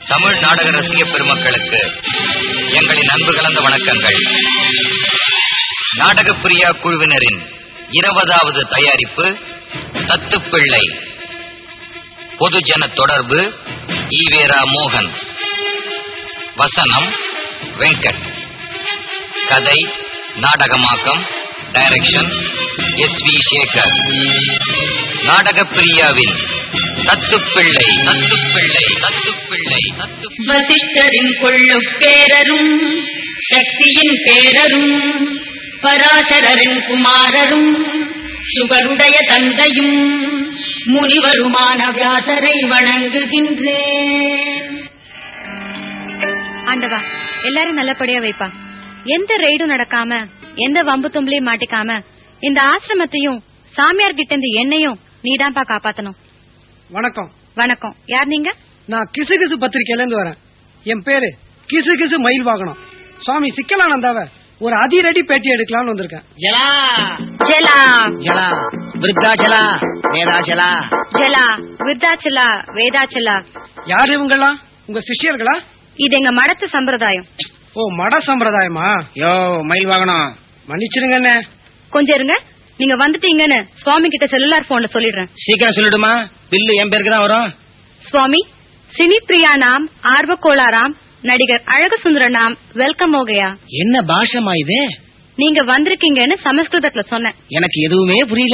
தமிழ் நாடக ரசிக பெருமக்களுக்கு எங்களின் அன்பு கலந்த வணக்கங்கள் நாடக பிரியா குழுவினரின் இருபதாவது தயாரிப்பு தத்துப்பிள்ளை பொதுஜன தொடர்பு ஈவேரா மோகன் வசனம் வெங்கட் கதை நாடகமாக்கம் டைரக்ஷன் எஸ் வி சேகர் நாடக பிரியாவின் தத்துப்பிள்ளை தத்துப்பிள்ளை தத்துப்பிள்ளை தத்து வசிஷ்டரின் கொள்ளுப் பேரரும் சக்தியின் பேரரும் பராசரரின் குமாரரும் சுகருடைய தந்தையும் முனிவருமான வியாசரை வணங்குகின்றேன் ஆண்டவா எல்லாரும் நல்லபடியா வைப்பா எந்த ரெய்டும் நடக்காம எந்த வம்பு தும்பலையும் மாட்டிக்காம இந்த ஆசிரமத்தையும் சாமியார் கிட்ட இருந்து என்னையும் நீதான்ப்பா காப்பாத்தணும் வணக்கம் வணக்கம் யார் நீங்க நான் கிசு கிசு பத்திரிக்கையில இருந்து வரேன் என் பேரு கிசு கிசு மயில் வாகனம் சுவாமி சிக்கலானந்தாவ ஒரு அதிரடி பேட்டி எடுக்கலாம்னு வந்திருக்கேன் ஜலா ஜலா ஜலா விருத்தாச்சலா வேதாச்சலா ஜலா விருத்தாச்சலா வேதாச்சலா யார் இவங்கெல்லாம் உங்க சிஷ்யர்களா இது எங்க மடத்து சம்பிரதாயம் ஓ மட சம்பிரதாயமா யோ மயில் வாகனம் மன்னிச்சிருங்க அண்ணே கொஞ்சம் இருங்க நீங்க வந்துட்டீங்கன்னு சுவாமி கிட்ட செல்லுலார் போன்ல சொல்லிடுறேன் சீக்கிரம் சொல்லிடுமா பில்லு என் பேருக்கு தான் வரும் சுவாமி சினி பிரியா நாம் ஆர்வக்கோளாராம் நடிகர் அழகு சுந்தரனாம் வெல்கம் ஓகையா என்ன பாஷமா இது நீங்க வந்திருக்கீங்கன்னு சமஸ்கிருதத்துல சொன்னேன் எனக்கு எதுவுமே புரியல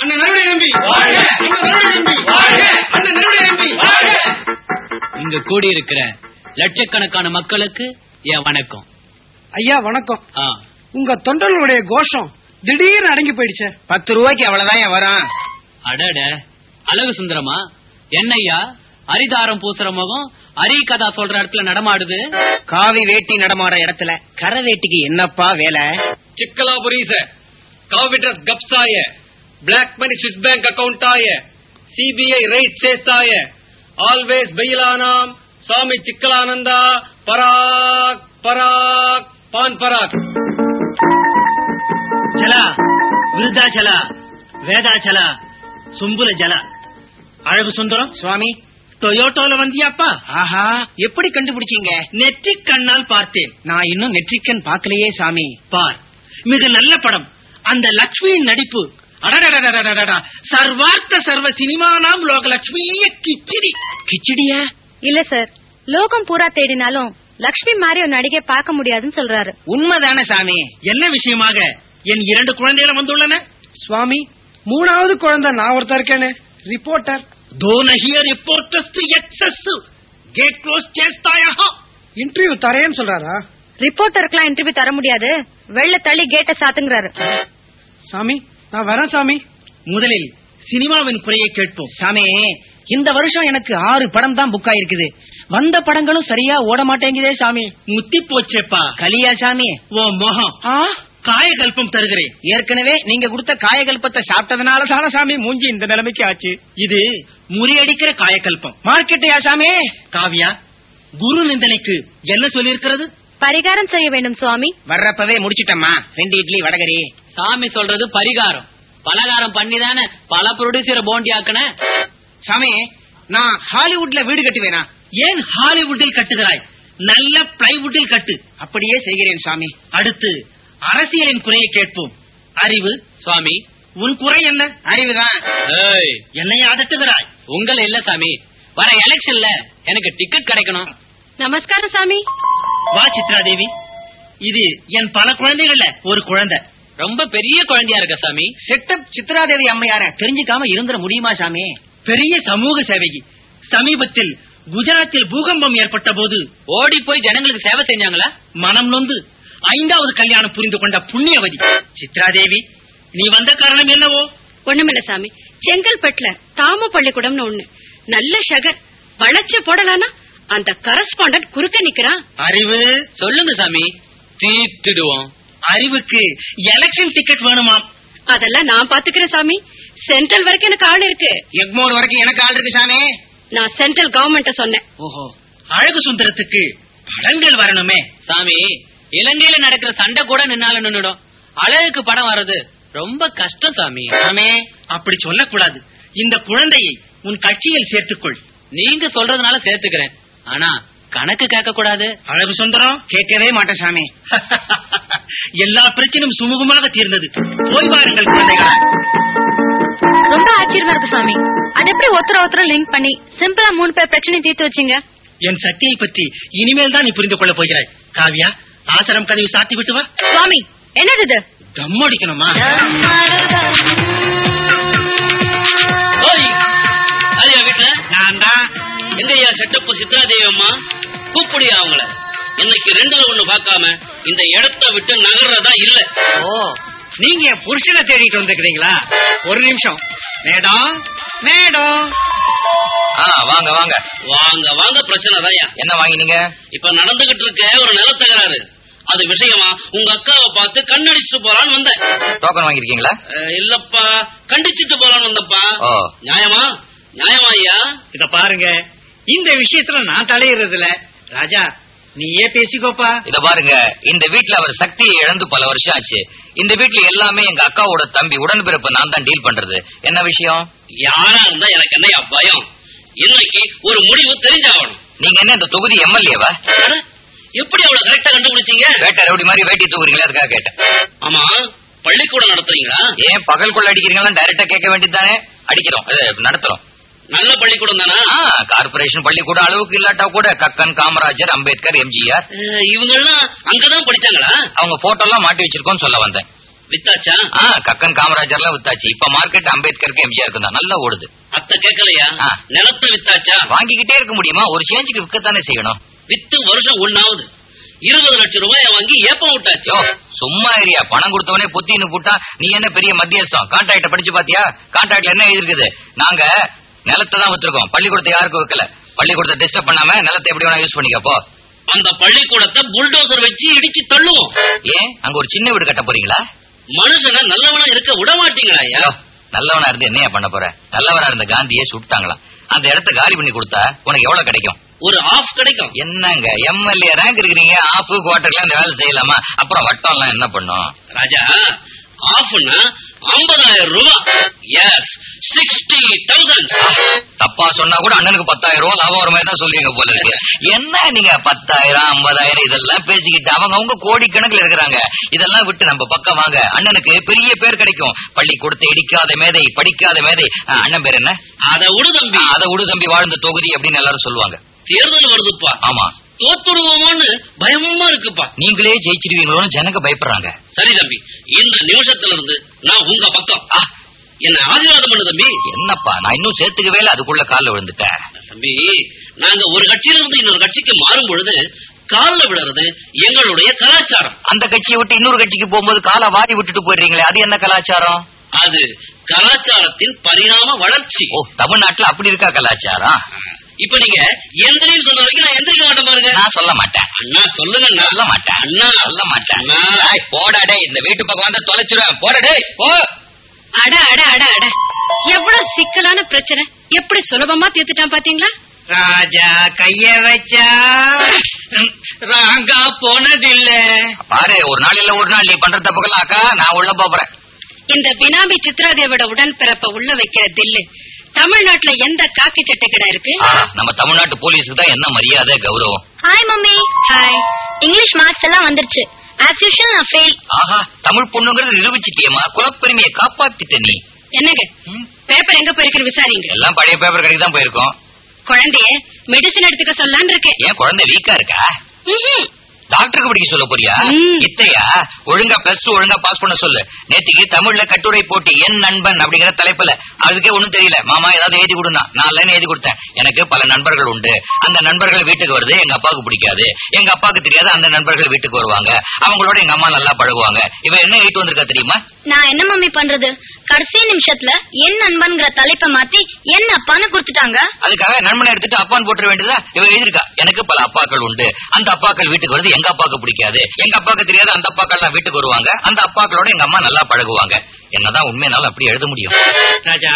இங்க கூடியிருக்கிற லட்சக்கணக்கான மக்களுக்கு என் வணக்கம் ஐயா வணக்கம் ஆ, உங்க தொண்டர்களுடைய கோஷம் திடீர்னு அடங்கி போயிடுச்சே பத்து ரூபாய்க்கு அவ்வளவுதான் என் வரும் அடட அழகு சுந்தரமா என்னய்யா அரிதாரம் பூசுற முகம் அரி கதா சொல்ற இடத்துல நடமாடுது காவி வேட்டி நடமாடுற இடத்துல கரை வேட்டிக்கு என்னப்பா வேலை ಚಿಕ್ಕಲಾಪುರೀಸ ಕಾವಿಡ್ರಸ್ ಗಪ್ಸಾಯ ಬ್ಲಾಕ್ ಮನಿ ಸ್ವಿಸ್ ಬ್ಯಾಂಕ್ ಅಕೌಂಟಾಯ ಸಿಬಿಐ ರೈಟ್ చేస్తాయ ఆల్వేస్ బెయిలానాం స్వామి చిక్కలానంద పరాక్ పరాక్ పాన్ పరాక్ ஜலா விருத்தாச்சலா வேதாச்சலா சும்புல ஜலா அழகு சுந்தரம் சுவாமி டொயோட்டோல வந்தியாப்பா ஆஹா எப்படி கண்டுபிடிச்சீங்க நெற்றிக் கண்ணால் பார்த்தேன் நான் இன்னும் நெற்றிக்கண் பார்க்கலையே சாமி பார் மிக நல்ல படம் அந்த லட்சுமியின் நடிப்பு அடடடடடடடா சர்வார்த்த சர்வ சினிமானாம் லோகலட்சுமிய கிச்சிடி கிச்சிடியா இல்ல சார் லோகம் பூரா தேடினாலும் லக்ஷ்மி மாதிரி ஒரு நடிகை பார்க்க முடியாதுன்னு சொல்றாரு உண்மைதானே சாமி என்ன விஷயமாக என் இரண்டு குழந்தைகள் வந்துள்ளன சுவாமி மூணாவது குழந்தை நான் ஒருத்தர் இருக்கேனே ரிப்போர்ட்டர் दो नहीं रिपोर्टर्स एक्सेस गेट क्लोज చేస్తాయా இன்டர்வியூ தரேன்னு சொல்றாரா ரிப்போர்ட்டருக்குலாம் இன்டர்வியூ தர முடியாது வெள்ள தள்ளி கேட்ட சாத்துங்கிறாரு சாமி நான் வரேன் சாமி முதலில் சினிமாவின் குறையை கேட்போம் சாமி இந்த வருஷம் எனக்கு ஆறு படம் தான் புக் ஆயிருக்குது வந்த படங்களும் சரியா ஓட மாட்டேங்குதே சாமி முத்தி போச்சேப்பா கலியா சாமி ஓ மோகம் காயகல்பம் தருகிறேன் ஏற்கனவே நீங்க கொடுத்த காயகல்பத்தை சாப்பிட்டதுனால தானே சாமி மூஞ்சி இந்த நிலைமைக்கு ஆச்சு இது முறியடிக்கிற காயகல்பம் மார்க்கெட்டையா சாமி காவியா குரு நிந்தனைக்கு என்ன சொல்லியிருக்கிறது பரிகாரம் செய்ய வேண்டும் சுவாமி வர்றப்பவே முடிச்சிட்டம்மா ரெண்டு இட்லி வடகரி சாமி சொல்றது பரிகாரம் பலகாரம் பண்ணி தானே பல ப்ரொடியூசர் போண்டி ஆக்கின சாமி நான் ஹாலிவுட்ல வீடு கட்டுவேனா ஏன் ஹாலிவுட்டில் கட்டுகிறாய் நல்ல பிளைவுட்டில் கட்டு அப்படியே செய்கிறேன் சாமி அடுத்து அரசியலின் குறையை கேட்போம் அறிவு சுவாமி உன் குறை என்ன அறிவுதான் ஏய் என்னைய அதட்டுகிறாய் உங்களை இல்ல சாமி வர எலெக்ஷன்ல எனக்கு டிக்கெட் கிடைக்கணும் நமஸ்காரம் சாமி வா சித்ரா தேவி இது என் பல குழந்தைகள்ல ஒரு குழந்தை ரொம்ப பெரிய குழந்தையா இருக்க சாமி செட்டப் சித்ராதேவி அம்மையார தெரிஞ்சுக்காம இருந்துட முடியுமா சாமி பெரிய சமூக சேவகி சமீபத்தில் குஜராத்தில் பூகம்பம் ஏற்பட்ட போது ஓடி போய் ஜனங்களுக்கு சேவை செஞ்சாங்களா மனம் நொந்து ஐந்தாவது கல்யாணம் புரிந்து கொண்ட புண்ணியவதி சித்ராதேவி நீ வந்த காரணம் என்னவோ ஒண்ணுமில்ல சாமி செங்கல்பட்டுல தாம பள்ளிக்கூடம்னு ஒண்ணு நல்ல ஷகர் வளைச்ச போடலானா அந்த கரஸ்பாண்டன்ட் குறுக்க நிக்கிறான் அறிவு சொல்லுங்க சாமி தீர்த்துடுவோம் அறிவுக்கு எலெக்ஷன் டிக்கெட் வேணுமாம் அதெல்லாம் நான் பாத்துக்கிறேன் சாமி சென்ட்ரல் வரைக்கும் எனக்கு ஆள் இருக்கு எக்மோர் வரைக்கும் எனக்கு ஆள் இருக்கு சாமி நான் சென்ட்ரல் கவர்மெண்ட்ட சொன்னேன் ஓஹோ அழகு சுந்தரத்துக்கு படங்கள் வரணுமே சாமி இலங்கையில நடக்கிற சண்டை கூட நின்னாலும் நின்னுடும் அழகுக்கு படம் வர்றது ரொம்ப கஷ்டம் சாமி சாமி அப்படி சொல்லக்கூடாது இந்த குழந்தையை உன் கட்சியில் சேர்த்துக்கொள் நீங்க சொல்றதுனால சேர்த்துக்கிறேன் ஆனா கணக்கு கேட்க கூடாது அழகு சுந்தரம் கேட்கவே மாட்டேன் சாமி எல்லா பிரச்சனையும் சுமூகமாக தீர்ந்தது போய் வாருங்கள் குழந்தைகளா ரொம்ப ஆச்சரியமா இருக்கு சுவாமி அது எப்படி ஒருத்தர ஒருத்தர லிங்க் பண்ணி சிம்பிளா மூணு பேர் பிரச்சனை தீர்த்து வச்சீங்க என் சக்தியை பற்றி இனிமேல் தான் நீ புரிந்து கொள்ளப் போகிறாய் காவியா ஆசிரம் கதவை சாத்தி விட்டு வா சுவாமி என்னது இது தம் அடிக்கணுமா ஓய் யாரையா வீட்டுல நான் தான் எங்கய்யா செட்டப்பு சித்ராதேவி அம்மா கூப்பிடியா அவங்கள இன்னைக்கு ரெண்டுல ஒண்ணு பார்க்காம இந்த இடத்த விட்டு நகர்றதா இல்ல ஓ நீங்க என் புருஷனை தேடிட்டு வந்திருக்கிறீங்களா ஒரு நிமிஷம் மேடம் மேடம் ஆ வாங்க வாங்க வாங்க வாங்க பிரச்சனை தாயா என்ன வாங்கினீங்க இப்ப நடந்துகிட்டு இருக்க ஒரு நிலத்தகராறு அது விஷயமா உங்க அக்காவை பார்த்து கண்ணடிச்சுட்டு போலான்னு வந்தேன் டோக்கன் வாங்கிருக்கீங்களா அஹ், இல்லப்பா கண்டிச்சுட்டு போலான்னு வந்தப்பா ஓ நியாயமா நியாயமா ஐயா இத பாருங்க இந்த விஷயத்துல நான் தலையிடுறது இல்ல ராஜா நீயே பேசிக்கோப்பா இத பாருங்க இந்த வீட்ல அவர் சக்தியை இழந்து பல வருஷம் ஆச்சு இந்த வீட்ல எல்லாமே எங்க அக்காவோட தம்பி உடன்பிறப்பு நான் தான் டீல் பண்றது என்ன விஷயம் யாரா இருந்தா எனக்கு என்னையா பயம் இன்னைக்கு ஒரு முடிவு தெரிஞ்சாகணும் நீங்க என்ன இந்த தொகுதி எம்எல்ஏவா அட, எப்படி அவ்வளவு கரெக்டா கண்டுபிடிச்சீங்க வேட்டை ரவுடி மாதிரி வேட்டி தூக்குறீங்களா அதுக்காக கேட்டேன் ஆமா பள்ளிக்கூடம் நடத்துறீங்களா ஏன் பகல் கொள்ள அடிக்கிறீங்களா டைரக்டா கேட்க வேண்டியதுதானே அடிக்கிறோம் அது நடத்துறோம் நல்ல பள்ளிக்கூடம் தானா ஆ கார்பரேஷன் பள்ளிக்கூடம் அளவுக்கு இல்லாட்டா கூட கக்கன் காமராஜர் அம்பேத்கர் எம்ஜிஆர் அஹ், இவங்க எல்லாம் அங்கதான் படிச்சாங்களா அவங்க போட்டோ எல்லாம் மாட்டி வச்சிருக்கோம்னு சொல்ல வந்தேன் வித்தாச்சா ஆ கக்கன் காமராஜர்லாம் வித்தாச்சு இப்ப மார்க்கெட் அம்பேத்கருக்கு எம்ஜிஆருக்கு தான் நல்லா ஓடுது அத்த கேட்கலையா ஆ. நிலத்தை வித்தாச்சா வாங்கிக்கிட்டே இருக்க முடியுமா ஒரு சேஞ்சுக்கு விற்கத்தானே செய்யணும் வித்து வருஷம் ஒண்ணாவது இருபது லட்சம் ரூபாய வாங்கி ஏப்பம் விட்டாச்சு யோ சும்மா ஏரியா பணம் கொடுத்தவனே பொத்தின்னு போட்டா நீ என்ன பெரிய மத்தியஸ்தம் கான்ட்ராக்ட படிச்சு பாத்தியா கான்ட்ராக்ட்ல என்ன எழுதிருக்குது நாங்க நிலத்தை தான் வித்துருக்கோம் பள்ளிக்கூடத்தை யாருக்கும் வைக்கல பள்ளிக்கூடத்தை டிஸ்டர்ப் பண்ணாம நிலத்தை எப்படி வேணா யூஸ் பண்ணிக்கப்போ அந்த பள்ளிக்கூடத்தை புல்டோசர் வச்சு இடிச்சு தள்ளுவோம் ஏன் அங்க ஒரு சின்ன வீடு கட்ட போறீங்களா மனுஷனை நல்லவனா இருக்க விட மாட்டீங்களா ஐயா யோ, நல்லவனா இருந்து என்னையா பண்ண போற நல்லவனா இருந்த காந்தியே சுட்டாங்களாம் அந்த இடத்த காலி பண்ணி கொடுத்தா உனக்கு எவ்வளவு கிடைக்கும் ஒரு ஆஃப் கிடைக்கும் என்னங்க எம்எல்ஏ ரேங்க் இருக்கிறீங்க ஆஃப் குவார்டர்ல அந்த வேலை செய்யலாமா அப்புறம் வட்டம் எல்லாம் என்ன பண்ணும் ராஜா ஆஃப்னா ஐம்பதாயிரம் ரூபாய் எஸ் சிக்ஸ்டி தௌசண்ட் தப்பா சொன்னா கூட அண்ணனுக்கு பத்தாயிரம் ரூபாய் லாபம் வர மாதிரி தான் சொல்றீங்க போல இருக்கு என்ன நீங்க பத்தாயிரம் ஐம்பதாயிரம் இதெல்லாம் பேசிக்கிட்டு அவங்க அவங்க கோடிக்கணக்கில் இருக்கிறாங்க இதெல்லாம் விட்டு நம்ம பக்கம் வாங்க அண்ணனுக்கு பெரிய பேர் கிடைக்கும் பள்ளி கொடுத்து இடிக்காத மேதை படிக்காத மேதை ஆ, அண்ணன் பேர் என்ன அத விடு தம்பி அதை விடு தம்பி வாழ்ந்த தொகுதி அப்படின்னு எல்லாரும் சொல்லுவாங்க தேர்தல் வருதுப்பா ஆமா தோத்துடுவோமான்னு பயமா இருக்குப்பா நீங்களே ஜெயிச்சிடுவீங்களோன்னு ஜனங்க பயப்படுறாங்க சரி தம்பி இந்த நிமிஷத்துல இருந்து நான் உங்க பக்கம் ஆ, என்ன ஆசீர்வாதம் பண்ணு தம்பி என்னப்பா நான் இன்னும் சேர்த்துக்கவே இல்லை அதுக்குள்ள காலில் விழுந்துட்டேன் தம்பி நாங்க ஒரு கட்சியில இருந்து இன்னொரு கட்சிக்கு மாறும் பொழுது கால்ல விடுறது எங்களுடைய கலாச்சாரம் அந்த கட்சியை விட்டு இன்னொரு கட்சிக்கு போகும்போது காலை வாரி விட்டுட்டு போயிடுறீங்களே அது என்ன கலாச்சாரம் அது கலாச்சாரத்தின் பரிணாம வளர்ச்சி ஓ தமிழ்நாட்டுல அப்படி இருக்கா கலாச்சாரம் இப்ப நீங்க எந்திரின்னு சொன்ன வரைக்கும் நான் எந்திரிக்க மாட்டேன் பாருங்க நான் சொல்ல மாட்டேன் அண்ணா சொல்லுங்க அண்ணா. சொல்ல மாட்டேன் அண்ணா சொல்ல மாட்டேன் அண்ணா. ஏய், போடா டேய் இந்த வீட்டு பக்கம் வந்து தொலைச்சிருவேன் போடா டேய் போ அட அட அட அட எவ்வளவு சிக்கலான பிரச்சனை எப்படி சுலபமா தீர்த்துட்டான் பாத்தீங்களா ராஜா கைய வச்சா ராங்கா போனதில்ல பாரு ஒரு நாள் இல்ல ஒரு நாள் நீ பண்ற தப்புக்கெல்லாம் அக்கா நான் உள்ள போறேன் இந்த பினாமி சித்ராதேவோட உடன்பிறப்ப உள்ள வைக்கிற தில்லு தமிழ்நாட்டுல எந்த காக்கி சட்டை கடை இருக்கு நம்ம தமிழ்நாட்டு போலீஸுக்கு தான் என்ன மரியாதை கௌரவம் hi mummy hi English marks எல்லாம் வந்துருச்சு ஆஸ் யூஷுவல் நான் ஃபெயில் ஆஹா தமிழ் பொண்ணுங்கிறது நிரூபிச்சிட்டியம்மா குலப்பெருமையை காப்பாத்திட்ட நீ என்னங்க பேப்பர் எங்க போயிருக்குன்னு விசாரிங்க எல்லாம் பழைய பேப்பர் கடைக்கு தான் போயிருக்கோம் குழந்தைய மெடிசன் எடுத்துக்க சொல்லலான்னு இருக்கேன் ஏன் குழந்தை வீக்கா இருக்கா ம்ஹும். டாக்டருக்கு படிக்க சொல்ல போறியா ம். இத்தையா ஒழுங்கா பிளஸ் டூ ஒழுங்கா பாஸ் பண்ண சொல்லு நேத்திக்கு தமிழ்ல கட்டுரை போட்டி என் நண்பன் அப்படிங்கிற தலைப்புல அதுக்கே ஒண்ணும் தெரியல மாமா ஏதாவது எழுதி கொடுனா நான் லைன் எழுதி கொடுத்தேன் எனக்கு பல நண்பர்கள் உண்டு அந்த நண்பர்கள் வீட்டுக்கு வருது எங்க அப்பாவுக்கு பிடிக்காது எங்க அப்பாவுக்கு தெரியாது அந்த நண்பர்கள் வீட்டுக்கு வருவாங்க அவங்களோட எங்க அம்மா நல்லா பழகுவாங்க இவன் என்ன எழுதி வந்திருக்கா தெரியுமா நான் என்ன மம்மி பண்றது கடைசி நிமிஷத்துல என் நண்பன்கிற தலைப்பை மாத்தி என் அப்பான்னு கொடுத்துட்டாங்க அதுக்காக நண்பனை எடுத்துட்டு அப்பான்னு போட்டுற வேண்டியதா இவன் எழுதிருக்கா எனக்கு பல அப்பாக்கள் உண்டு அந்த அப்பாக்கள் வீட்டுக்கு வருது எங்க அப்பாவுக்கு பிடிக்காது எங்க அப்பாவுக்கு தெரியாது அந்த அப்பாக்கள் வீட்டுக்கு வருவாங்க அந்த அப்பாக்களோட எங்க அம்மா நல்லா பழகுவாங்க என்னதான் உண்மையினாலும் அப்படி எழுத முடியும் ராஜா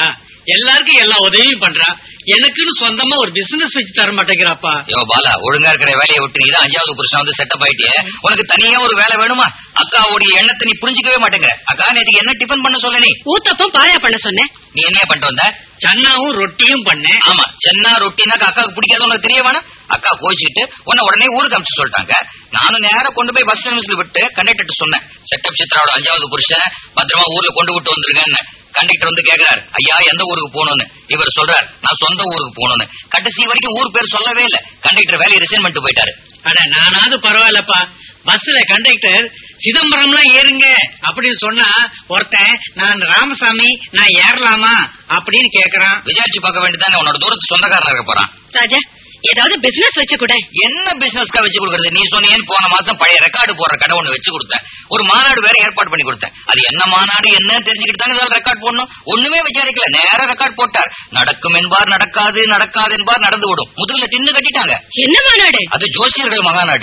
எல்லாருக்கும் எல்லா உதவியும் பண்றா எனக்குன்னு சொந்தமா ஒரு பிசினஸ் வச்சு தர மாட்டேங்கிறாப்பா யோ பாலா ஒழுங்கா இருக்கிற வேலையை விட்டு நீ தான் அஞ்சாவது புருஷன் வந்து செட்டப் ஆயிட்டியே உனக்கு தனியா ஒரு வேலை வேணுமா அக்காவுடைய எண்ணத்தை நீ புரிஞ்சுக்கவே மாட்டேங்கிற அக்கா நேற்றுக்கு என்ன டிஃபன் பண்ண சொல்ல நீ ஊத்தப்பம் பாயா பண்ண சொன்னேன் நீ என்ன பண்ணிட்டு வந்த சன்னாவும் ரொட்டியும் பண்ணேன் ஆமா சென்னா ரொட்டினாக்கா அக்காவுக்கு பிடிக்காது உனக்கு தெரிய வேணாம் அக்கா கோச்சிக்கிட்டு உன்னை உடனே ஊருக்கு அனுப்பிச்சு சொல்லிட்டாங்க நானும் நேரா கொண்டு போய் பஸ் சர்வீஸ்ல விட்டு கண்டக்டர் சொன்னேன் செட்டப் சித்ராவோட அஞ்சாவது புருஷன் பத்திரமா ஊர்ல கொண்டு விட்டு வந்துருங்கன்னு கண்டக்டர் வந்து கேக்குறாரு ஐயா எந்த ஊருக்கு போகணும்னு இவர் சொல்றாரு நான் சொந்த ஊருக்கு போகணும்னு கடைசி வரைக்கும் ஊர் பேர் சொல்லவே இல்ல கண்டக்டர் வேலையை ரிசைன் பண்ணிட்டு போயிட்டாரு அட நானாவது பரவாயில்லப்பா பஸ்ல கண்டக்டர் சிதம்பரம்லாம் ஏறுங்க அப்படின்னு சொன்னா ஒருத்தன் நான் ராமசாமி நான் ஏறலாமா அப்படின்னு கேக்குறான் விசாரிச்சு பார்க்க வேண்டியதானே உன்னோட தூரத்து சொந்தக்காரன் இருக்க போறான் ராஜா ஏதாவது பிசினஸ் வச்சு கூட என்ன பிசினஸ்க்கா வச்சு கொடுக்கறது நீ சொன்னேன்னு போன மாசம் பழைய ரெக்கார்டு போடுற கடை ஒண்ணு வச்சு கொடுத்தேன் ஒரு மாநாடு வேற ஏற்பாடு பண்ணி கொடுத்தேன் அது என்ன மாநாடு என்ன தெரிஞ்சுக்கிட்டு தானே ரெக்கார்ட் போடணும் ஒண்ணுமே விசாரிக்கல நேரா ரெக்கார்ட் போட்டார் நடக்கும் என்பார் நடக்காது நடக்காது என்பார் நடந்து விடும் முதுகுல தின்னு கட்டிட்டாங்க என்ன மாநாடு அது ஜோசியர்கள் மகாநாடு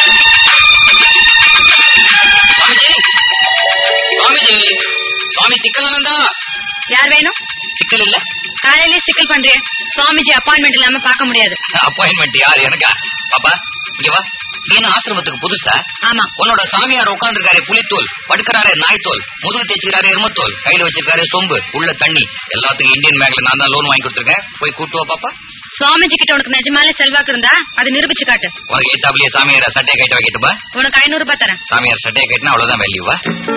சுவாமிஜி சுவாமிஜி சுவாமி சிக்கலானந்தா யார் வேணும் சிக்கல் இல்ல காலையிலே சிக்கல் பண்றேன் சுவாமிஜி அப்பாயின்மெண்ட் இல்லாம பார்க்க முடியாது அப்பாயின்மெண்ட் யார் எனக்கா பாப்பா இங்க வா நீ என்ன ஆசிரமத்துக்கு புதுசா ஆமா உன்னோட சாமியார் உட்கார்ந்துருக்காரு புலித்தோல் படுக்கிறாரு நாய்த்தோல் முதுகு தேய்ச்சிக்கிறாரு எருமத்தோல் கையில வச்சிருக்காரு சொம்பு உள்ள தண்ணி எல்லாத்துக்கும் இந்தியன் பேங்க்ல நான் தான் லோன் வாங்கி கொடுத்துருக்கேன் போய் கூட்டு வா பாப்பா சுவாமிஜி கிட்ட உனக்கு நிஜமாலே செல்வாக்கு இருந்தா அது நிரூபிச்சு காட்டு உனக்கு ஏத்தாப்லயே சாமியார் சட்டையை கட்ட வைக்கட்டுப்பா உனக்கு ஐநூறு ரூபாய் தரேன் சாமியார் சட்டையை கட்டினா அவ்வளவுதான் வேல்யூவா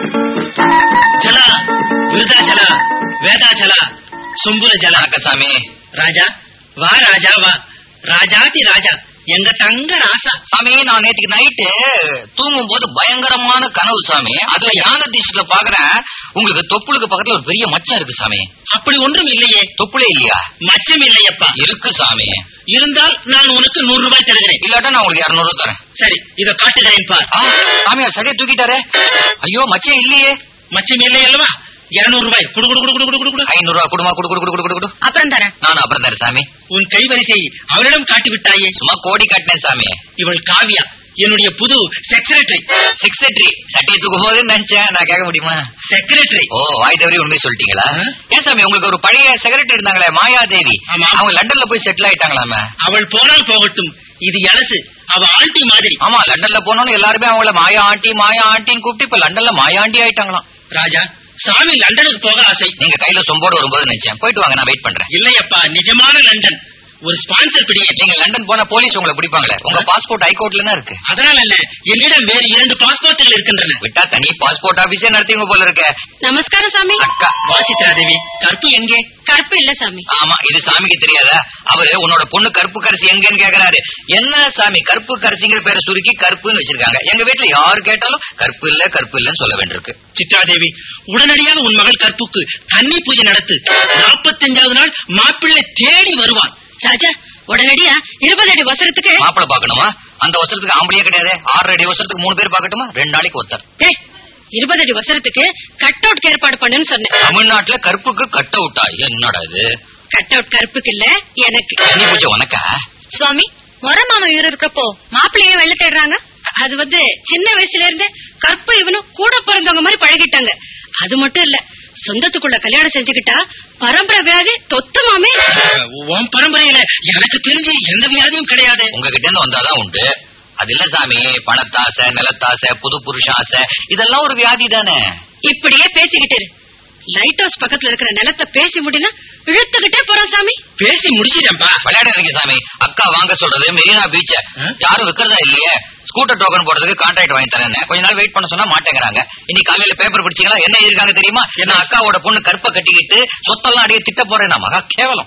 ஜலா விருதாச்சலா வேதாச்சலா சும்புல ஜலா வணக்கம் சாமி ராஜா வா ராஜா வா ராஜாதி ராஜா எங்க தங்க ராசா சாமி நான் நேற்றுக்கு நைட்டு தூங்கும் போது பயங்கரமான கனவு சாமி அதுல யான தீசத்துல பாக்குறேன் உங்களுக்கு தொப்புளுக்கு பக்கத்துல ஒரு பெரிய மச்சம் இருக்கு சாமி அப்படி ஒன்றும் இல்லையே தொப்புளே இல்லையா மச்சம் இல்லையப்பா இருக்கு சாமி இருந்தால் நான் உனக்கு நூறு ரூபாய் தருகிறேன் இல்லாட்டா நான் உங்களுக்கு இருநூறு தரேன் சரி இத காட்டுகிறேன் பார் ஆ, சாமியார் சட்டையை தூக்கிட்டாரே ஐயோ மச்சம் இல்லையே மச்சம் இல்லை அல்லவா இருநூறு ரூபாய் குடு குடு குடு குடு குடு குடு குடு ஐநூறு ரூபா குடுமா குடு குடு குடு குடு குடு அப்புறம் தரேன் நானும் அப்புறம் தரேன் சாமி உன் கைவரிசை அவனிடம் காட்டி விட்டாயே சும்மா கோடி காட்டினேன் சாமி இவள் காவியா என்னுடைய புது செக்ரட்டரி செக்ரட்டரி சட்டையை தூக்கும் போது நினைச்சேன் நான் கேட்க முடியுமா செக்ரட்டரி ஓ வாய் தவறி உண்மை சொல்லிட்டீங்களா ஆ? ஏன் சாமி உங்களுக்கு ஒரு பழைய செக்ரட்டரி இருந்தாங்களே மாயாதேவி ஆமா. அவங்க லண்டன்ல போய் செட்டில் ஆயிட்டாங்களாமே அவள் போனால் போகட்டும் இது எலசு அவ ஆண்டி மாதிரி ஆமா லண்டன்ல போனோம்னு எல்லாருமே அவங்கள மாயா ஆண்டி மாயா ஆண்டின்னு கூப்பிட்டு இப்ப லண்டன்ல மாயா ஆண்டி ஆயிட்டாங்களாம் ராஜா சாமி லண்டனுக்கு போக ஆசை நீங்க கையில சொம்போடு வரும்போது நினைச்சேன் போயிட்டு வாங்க நான் வெயிட் பண்றேன் இல்லையப்பா நிஜமான லண்டன் ஒரு ஸ்பான்சர் பிடியே நீங்க லண்டன் போனா போலீஸ் உங்களை பிடிப்பாங்களே உங்க பாஸ்போர்ட் ஹைகோர்ட்ல தான் இருக்கு அதனால அல்ல என்னிடம் வேறு இரண்டு பாஸ்போர்ட்டுகள் இருக்கின்றன விட்டா தனி பாஸ்போர்ட் ஆபீஸே நடத்திங்க போல இருக்க நமஸ்காரம் சாமி அக்கா வாசித்ரா தேவி கற்பு எங்கே கற்பு இல்ல சாமி ஆமா இது சாமிக்கு தெரியாதா அவரு உன்னோட பொண்ணு கருப்பு கரிசி எங்கன்னு கேக்குறாரு என்ன சாமி கருப்பு கரிசிங்கிற பேரை சுருக்கி கருப்புன்னு வச்சிருக்காங்க எங்க வீட்டுல யாரு கேட்டாலும் கருப்பு இல்ல கருப்பு இல்லன்னு சொல்ல வேண்டியிருக்கு சித்ராதேவி உடனடியாக உன் மகள் கற்புக்கு கன்னி பூஜை நடத்து நாற்பத்தஞ்சாவது நாள் மாப்பிள்ளை தேடி வருவான் ராஜா உடனடியா இருபது அடி வசரத்துக்கு மாப்பிளை பாக்கணுமா அந்த வருஷத்துக்கு ஆம்பளையே கிடையாது ஆறு அடி வருஷத்துக்கு மூணு பேர் பாக்கட்டுமா ரெண்டு நாளைக்கு ஒருத்தர் ஏய், இருபது அடி வசரத்துக்கு கட் அவுட் ஏற்பாடு பண்ணுன்னு சொன்னேன் தமிழ்நாட்டுல கருப்புக்கு கட் அவுட்டா என்னடா இது கட் அவுட் கருப்புக்கு இல்ல எனக்கு கன்னி பூஜை உனக்கா சுவாமி முறை மாமா இவரு இருக்கப்போ மாப்பிள்ளையே வெள்ள தேடுறாங்க அது வந்து சின்ன வயசுல இருந்து கற்பு இவனும் கூட பிறந்தவங்க மாதிரி பழகிட்டாங்க அது மட்டும் இல்ல சொந்தத்துக்குள்ள கல்யாணம் செஞ்சுக்கிட்டா பரம்பரை வியாதி தொத்தமாமே உன் பரம்பரையில எனக்கு தெரிஞ்சு எந்த வியாதியும் கிடையாது உங்ககிட்ட இருந்து வந்தாதான் உண்டு அது இல்ல சாமி பணத்தாசை நிலத்தாசை புது புருஷ ஆசை இதெல்லாம் ஒரு வியாதி தானே இப்படியே பேசிக்கிட்டு இரு. லைட் ஹவுஸ் பக்கத்துல இருக்கிற நிலத்தை பேசி முடினா இழுத்துக்கிட்டே போறோம் சாமி பேசி முடிச்சிட்டேன்பா விளையாடுறீங்க சாமி அக்கா வாங்க சொல்றது மெரினா பீச்ச ஆ? யாரும் விக்கிறதா இல்லையே ஸ்கூட்டர் டோக்கன் போடுறதுக்கு கான்ட்ராக்ட் வாங்கி தரேன் கொஞ்ச நாள் வெயிட் பண்ண சொன்னா மாட்டேங்கிறாங்க இன்னைக்கு காலையில பேப்பர் படிச்சீங்களா என்ன எழுதிருக்காங்க தெரியுமா என்ன அக்காவோட பொண்ணு கற்பை கட்டிக்கிட்டு சொத்தெல்லாம் அடியே திட்ட போறேன் நான் மகா கேவலம்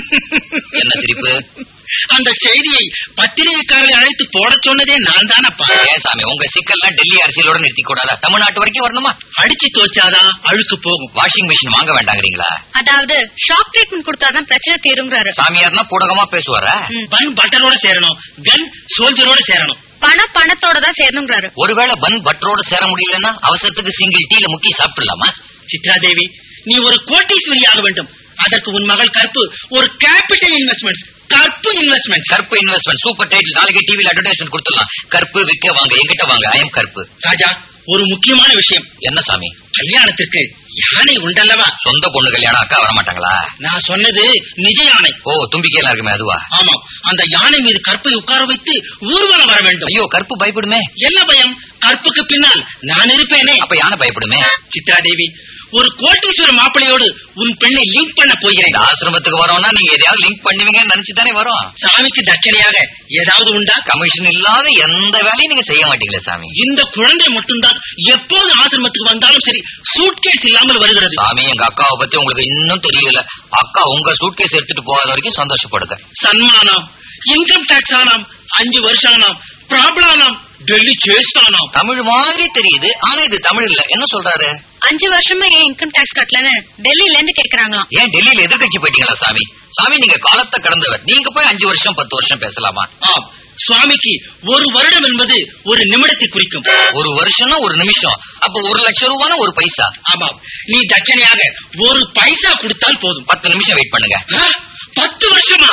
என்ன சிரிப்பு அந்த செய்தியை பத்திரிகைக்காரர்களை அழைத்து போட சொன்னதே நான் தானப்பா ஏன் சாமி உங்க சிக்கல்லாம் டெல்லி அரசியலோட நிறுத்தி கூடாதா தமிழ்நாட்டு வரைக்கும் வரணுமா அடிச்சு தோச்சாதான் அழுக்கு போகும் வாஷிங் மிஷின் வாங்க வேண்டாங்கிறீங்களா அதாவது ஷாக் ட்ரீட்மெண்ட் கொடுத்தாதான் பிரச்சனை தீருங்கிறாரு சாமியார்னா பூடகமா பேசுவாரா பன் பட்டரோட சேரணும் கன் சோல்ஜரோட சேரணும் பணம் பணத்தோட தான் சேரணுங்கிறாரு ஒருவேளை பன் பட்டரோட சேர முடியலன்னா அவசரத்துக்கு சிங்கிள் டீல முக்கி சாப்பிடலாமா சித்ராதேவி நீ ஒரு கோட்டீஸ்வரியாக வேண்டும் அதற்கு உன் மகள் கற்பு ஒரு கேபிட்டல் இன்வெஸ்ட்மெண்ட் கற்பு இன்வெஸ்ட்மெண்ட் கருப்பு இன்வெஸ்ட்மெண்ட் சூப்பர் டைட்டில் நாளைக்கு டிவில அட்வர்டைஸ்மெண்ட் கொடுத்துடலாம் கருப்பு விற்க வாங்க எங்கிட்ட வாங்க ஐயம் கருப்பு ராஜா ஒரு முக்கியமான விஷயம் என்ன சாமி கல்யாணத்திற்கு யானை உண்டல்லவா சொந்த பொண்ணு கல்யாணம் அக்கா வர மாட்டாங்களா நான் சொன்னது நிஜ யானை ஓ தும்பிக்கையெல்லாம் இருக்குமே அதுவா ஆமாம் அந்த யானை மீது கற்பை உட்கார வைத்து ஊர்வலம் வர வேண்டும் ஐயோ கற்பு பயப்படுமே என்ன பயம் கற்புக்கு பின்னால் நான் இருப்பேனே அப்ப யானை பயப்படுமே சித்ரா தேவி ஒரு கோட்டீஸ்வர மாப்பிளையோடு உன் பெண்ணை லிங்க் பண்ண போகிறேன் இந்த ஆசிரமத்துக்கு வரோம்னா நீங்க எதையாவது லிங்க் பண்ணுவீங்கன்னு நினைச்சு தானே வரோம் சாமிக்கு தட்சணையாக ஏதாவது உண்டா கமிஷன் இல்லாத எந்த வேலையும் நீங்க செய்ய மாட்டீங்களே சாமி இந்த குழந்தை மட்டும்தான் எப்போது ஆசிரமத்துக்கு வந்தாலும் சரி சூட்கேஸ் இல்லாமல் வருகிறது சாமி எங்க அக்காவை பத்தி உங்களுக்கு இன்னும் தெரியல அக்கா உங்க சூட்கேஸ் எடுத்துட்டு போகாத வரைக்கும் சந்தோஷப்படுங்க సన్మానం ఇన్కమ్ ట్యాక్స్ ఆనాం அஞ்சு வருஷம் ஆனாம் ப்ராப்ளம் ஆனாம் டெல்லி చేస్తానాం தமிழ் மாதிரி தெரியுது ஆனா இது தமிழ் இல்ல என்ன சொல்றாரு அஞ்சு வருஷமா ஏன் இன்கம் டாக்ஸ் கட்டலன்னு டெல்லில இருந்து கேக்குறாங்களாம் ஏன் டெல்லியில எதிர்கட்சி போயிட்டீங்களா சாமி சாமி நீங்க காலத்தை கடந்தவர் நீங்க போய் அஞ்சு வருஷம் பத்து வருஷம் பேசலாமா ஆம் சுவாமிக்கு ஒரு வருடம் என்பது ஒரு நிமிடத்தை குறிக்கும் ஒரு வருஷம்னா ஒரு நிமிஷம் அப்ப ஒரு லட்சம் ரூபானா ஒரு பைசா ஆமாம் நீ தட்சணையாக ஒரு பைசா கொடுத்தால் போதும் பத்து நிமிஷம் வெயிட் பண்ணுங்க ஆ, பத்து வருஷமா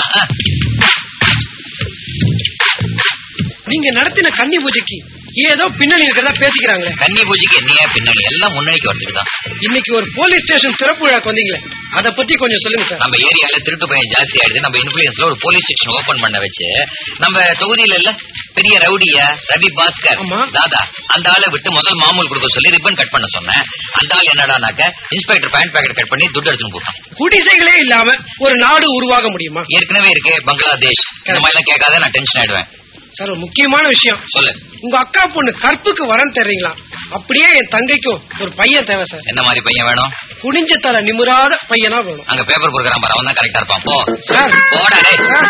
நீங்க நடத்தின கன்னி பூஜைக்கு ஏதோ பின்னணி இருக்கிறதா பேசிக்கிறாங்களே கன்னி பூஜைக்கு என்னையா பின்னாடி எல்லாம் முன்னணிக்கு வந்துட்டு தான் இன்னைக்கு ஒரு போலீஸ் ஸ்டேஷன் திறப்பு விழாக்கு வந்தீங்களே அத பத்தி கொஞ்சம் சொல்லுங்க சார் நம்ம ஏரியால திருட்டு பையன் ஜாஸ்தி ஆயிடுது நம்ம இன்ஃபுளுன்ஸ்ல ஒரு போலீஸ் ஸ்டேஷன் ஓபன் பண்ண வச்சு நம்ம தொகுதியில இல்ல பெரிய ரவுடியா ரவி பாஸ்கர் ஆமா. தாதா அந்த ஆளை விட்டு முதல் மாமூல் கொடுக்க சொல்லி ரிப்பன் கட் பண்ண சொன்னேன் அந்த ஆள் என்னடானாக்க இன்ஸ்பெக்டர் பேண்ட் பாக்கெட் கட் பண்ணி துட்டு எடுத்துன்னு போட்டான் குடிசைகளே இல்லாம ஒரு நாடு உருவாக முடியுமா ஏற்கனவே இருக்கு பங்களாதேஷ் இந்த மாதிரி எல்லாம் கேட்காத நான் டென்ஷன் ஆயிடுவேன் சார் ஒரு முக்கியமான விஷயம் சொல்லு உங்க அக்கா பொண்ணு கற்புக்கு வரன் தர்றீங்களா அப்படியே என் தங்கைக்கும் ஒரு பையன் தேவை சார் என்ன மாதிரி பையன் வேணும் குனிஞ்ச தலை நிமிராத பையனா வேணும் அங்க பேப்பர் கொடுக்குறான் பாரு அவன் தான் கரெக்டா இருப்பான் போ சார் போடா டேய் சார்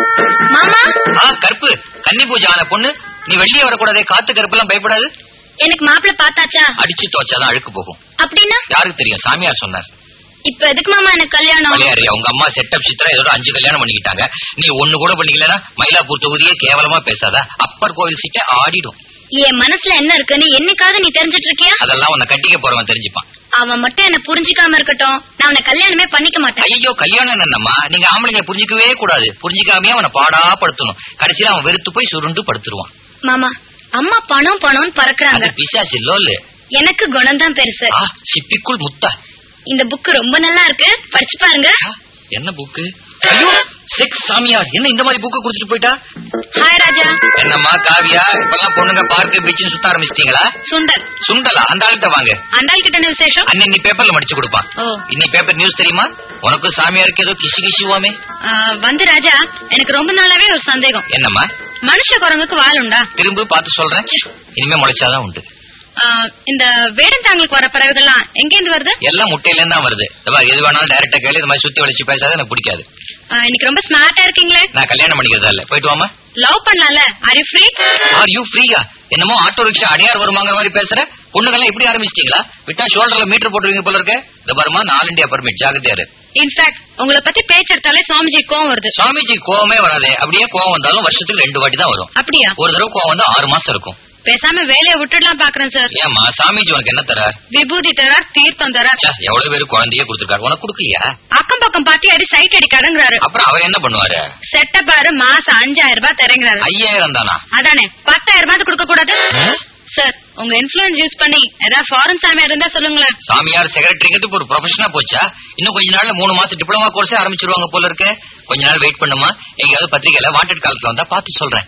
மாமா ஆ கருப்பு கன்னி பூஜை ஆன பொண்ணு நீ வெளியே வரக்கூடாதே காத்து கருப்பெல்லாம் பயப்படாது எனக்கு மாப்பிள்ள பார்த்தாச்சா அடிச்சு தோச்சாதான் அழுக்கு போகும் அப்படின்னா யாருக்கு தெரியும் சாமியார் சொன்னார் இப்ப எதுக்கு மாமா எனக்கு கல்யாணம் மலையாரி உங்க அம்மா செட்டப் சித்ரா இதோட அஞ்சு கல்யாணம் பண்ணிக்கிட்டாங்க நீ ஒண்ணு கூட பண்ணிக்கலனா மயிலாப்பூர் தொகுதியே கேவலமா பேசாத அப்பர் கோவில் சீட்டை ஆடிடும் என் மனசுல என்ன இருக்குன்னு என்னைக்காவது நீ தெரிஞ்சிட்டு இருக்கியா அதெல்லாம் உன்னை கட்டிக்க போறவன் தெரிஞ்சுப்பான் அவன் மட்டும் என்ன புரிஞ்சுக்காம இருக்கட்டும் நான் அவனை கல்யாணமே பண்ணிக்க மாட்டேன் ஐயோ கல்யாணம் என்னம்மா நீங்க ஆம்பளைங்க புரிஞ்சுக்கவே கூடாது புரிஞ்சுக்காமயே அவனை பாடா படுத்தணும் கடைசியில அவன் வெறுத்து போய் சுருண்டு படுத்துருவான் மாமா அம்மா பணம் பணம்னு பறக்குறாங்க அது பிசாசு லோலு எனக்கு குணம் தான் பெருசு ஆ சிப்பிக்குள் முத்தா இந்த புக் ரொம்ப நல்லா இருக்கு படிச்சு பாருங்க ஆ, என்ன புக்கு ஐயோ செக்ஸ் சாமியார் என்ன இந்த மாதிரி புக்கு கொடுத்துட்டு போயிட்டா ஹாய் ராஜா என்னம்மா காவியா இப்பெல்லாம் பொண்ணுங்க பார்க்கு பீச்சுன்னு சுத்த ஆரம்பிச்சிட்டீங்களா சுண்டல் சுண்டலா அந்த ஆள்கிட்ட வாங்க அண்டாள் கிட்ட என்ன விசேஷம் அன்னி பேப்பர்ல மடிச்சு கொடுப்பான் ஓ இன்னி பேப்பர் நியூஸ் தெரியுமா உனக்கு சாமியாருக்கு ஏதோ கிசு கிசுவாமே ஆ, வந்து ராஜா எனக்கு ரொம்ப நாளாவே ஒரு சந்தேகம் என்னம்மா மனுஷ குரங்குக்கு வால் உண்டா திரும்ப பார்த்து சொல்றேன் இனிமே முளைச்சாதான் உண்டு ஆ, இந்த வேடந்தாங்களுக்கு வர பறவைகள்லாம் எங்க இருந்து வருது எல்லாம் முட்டையில இருந்து தான் வருது இந்த மாதிரி எது வேணாலும் டைரக்டா கேளு இந்த மாதிரி சுத்தி வளைச்சு பேசாத எனக்கு பிடிக்காது ஆ, இன்னைக்கு ரொம்ப ஸ்மார்ட்டா இருக்கீங்களே நான் கல்யாணம் பண்ணிக்கிறதா இல்ல போயிட்டு வாமா லவ் பண்ணலாம்ல are you free are you ஃப்ரீயா என்னமோ ஆட்டோ ரிக்ஷா அடியார் வருமாங்கிற மாதிரி பேசுற பொண்ணுங்கெல்லாம் இப்படி ஆரம்பிச்சிட்டீங்களா விட்டா ஷோல்டர்ல மீட்டர் போட்டுருவீங்க போல இருக்க இந்த பாருமா நாலு இந்தியா பர்மிட் ஜாகிரதையாரு இன்ஃபேக்ட் உங்களை பத்தி பேச்சு எடுத்தாலே சுவாமிஜி கோவம் வருது சுவாமிஜி கோவமே வராதே அப்படியே கோவம் வந்தாலும் வருஷத்துக்கு ரெண்டு வாட்டி தான் வரும் அப்படியா ஒரு தடவை கோவம் வந்தா ஆறு மாசம் இருக்கும் பேசாம வேலையை விட்டுடலாம் பாக்குறேன் சார் ஏமா சாமிஜி உனக்கு என்ன தரார் விபூதி தரார் தீர்த்தம் தரார் ச்சே, எவ்வளவு பேரு குழந்தையே கொடுத்துருக்காரு உனக்கு கொடுக்கலையா அக்கம் பக்கம் பாத்தி அடி சைட் அடிக்காதங்கிறாரு அப்புறம் அவர் என்ன பண்ணுவாரு செட்ட பாரு மாசம் அஞ்சாயிரம் ரூபாய் தரேங்கிறாரு ஐயாயிரம் தானா அதானே பத்தாயிரம் ரூபாய் கொடுக்க கூடாது ஆ? சார் உங்க இன்ஃபுளுன்ஸ் யூஸ் பண்ணி ஏதாவது ஃபாரின் சாமியார் இருந்தா சொல்லுங்களேன் சாமியார் செக்ரட்டரிங்கிறது ஒரு ப்ரொஃபஷனா போச்சா இன்னும் கொஞ்ச நாள்ல மூணு மாசம் டிப்ளமா கோர்ஸே ஆரம்பிச்சிருவாங்க போல இருக்கு கொஞ்ச நாள் வெயிட் பண்ணுமா எங்கேயாவது பத்திரிக்கையில வாண்டட் காலத்துல வந்தா பார்த்து சொல்றேன்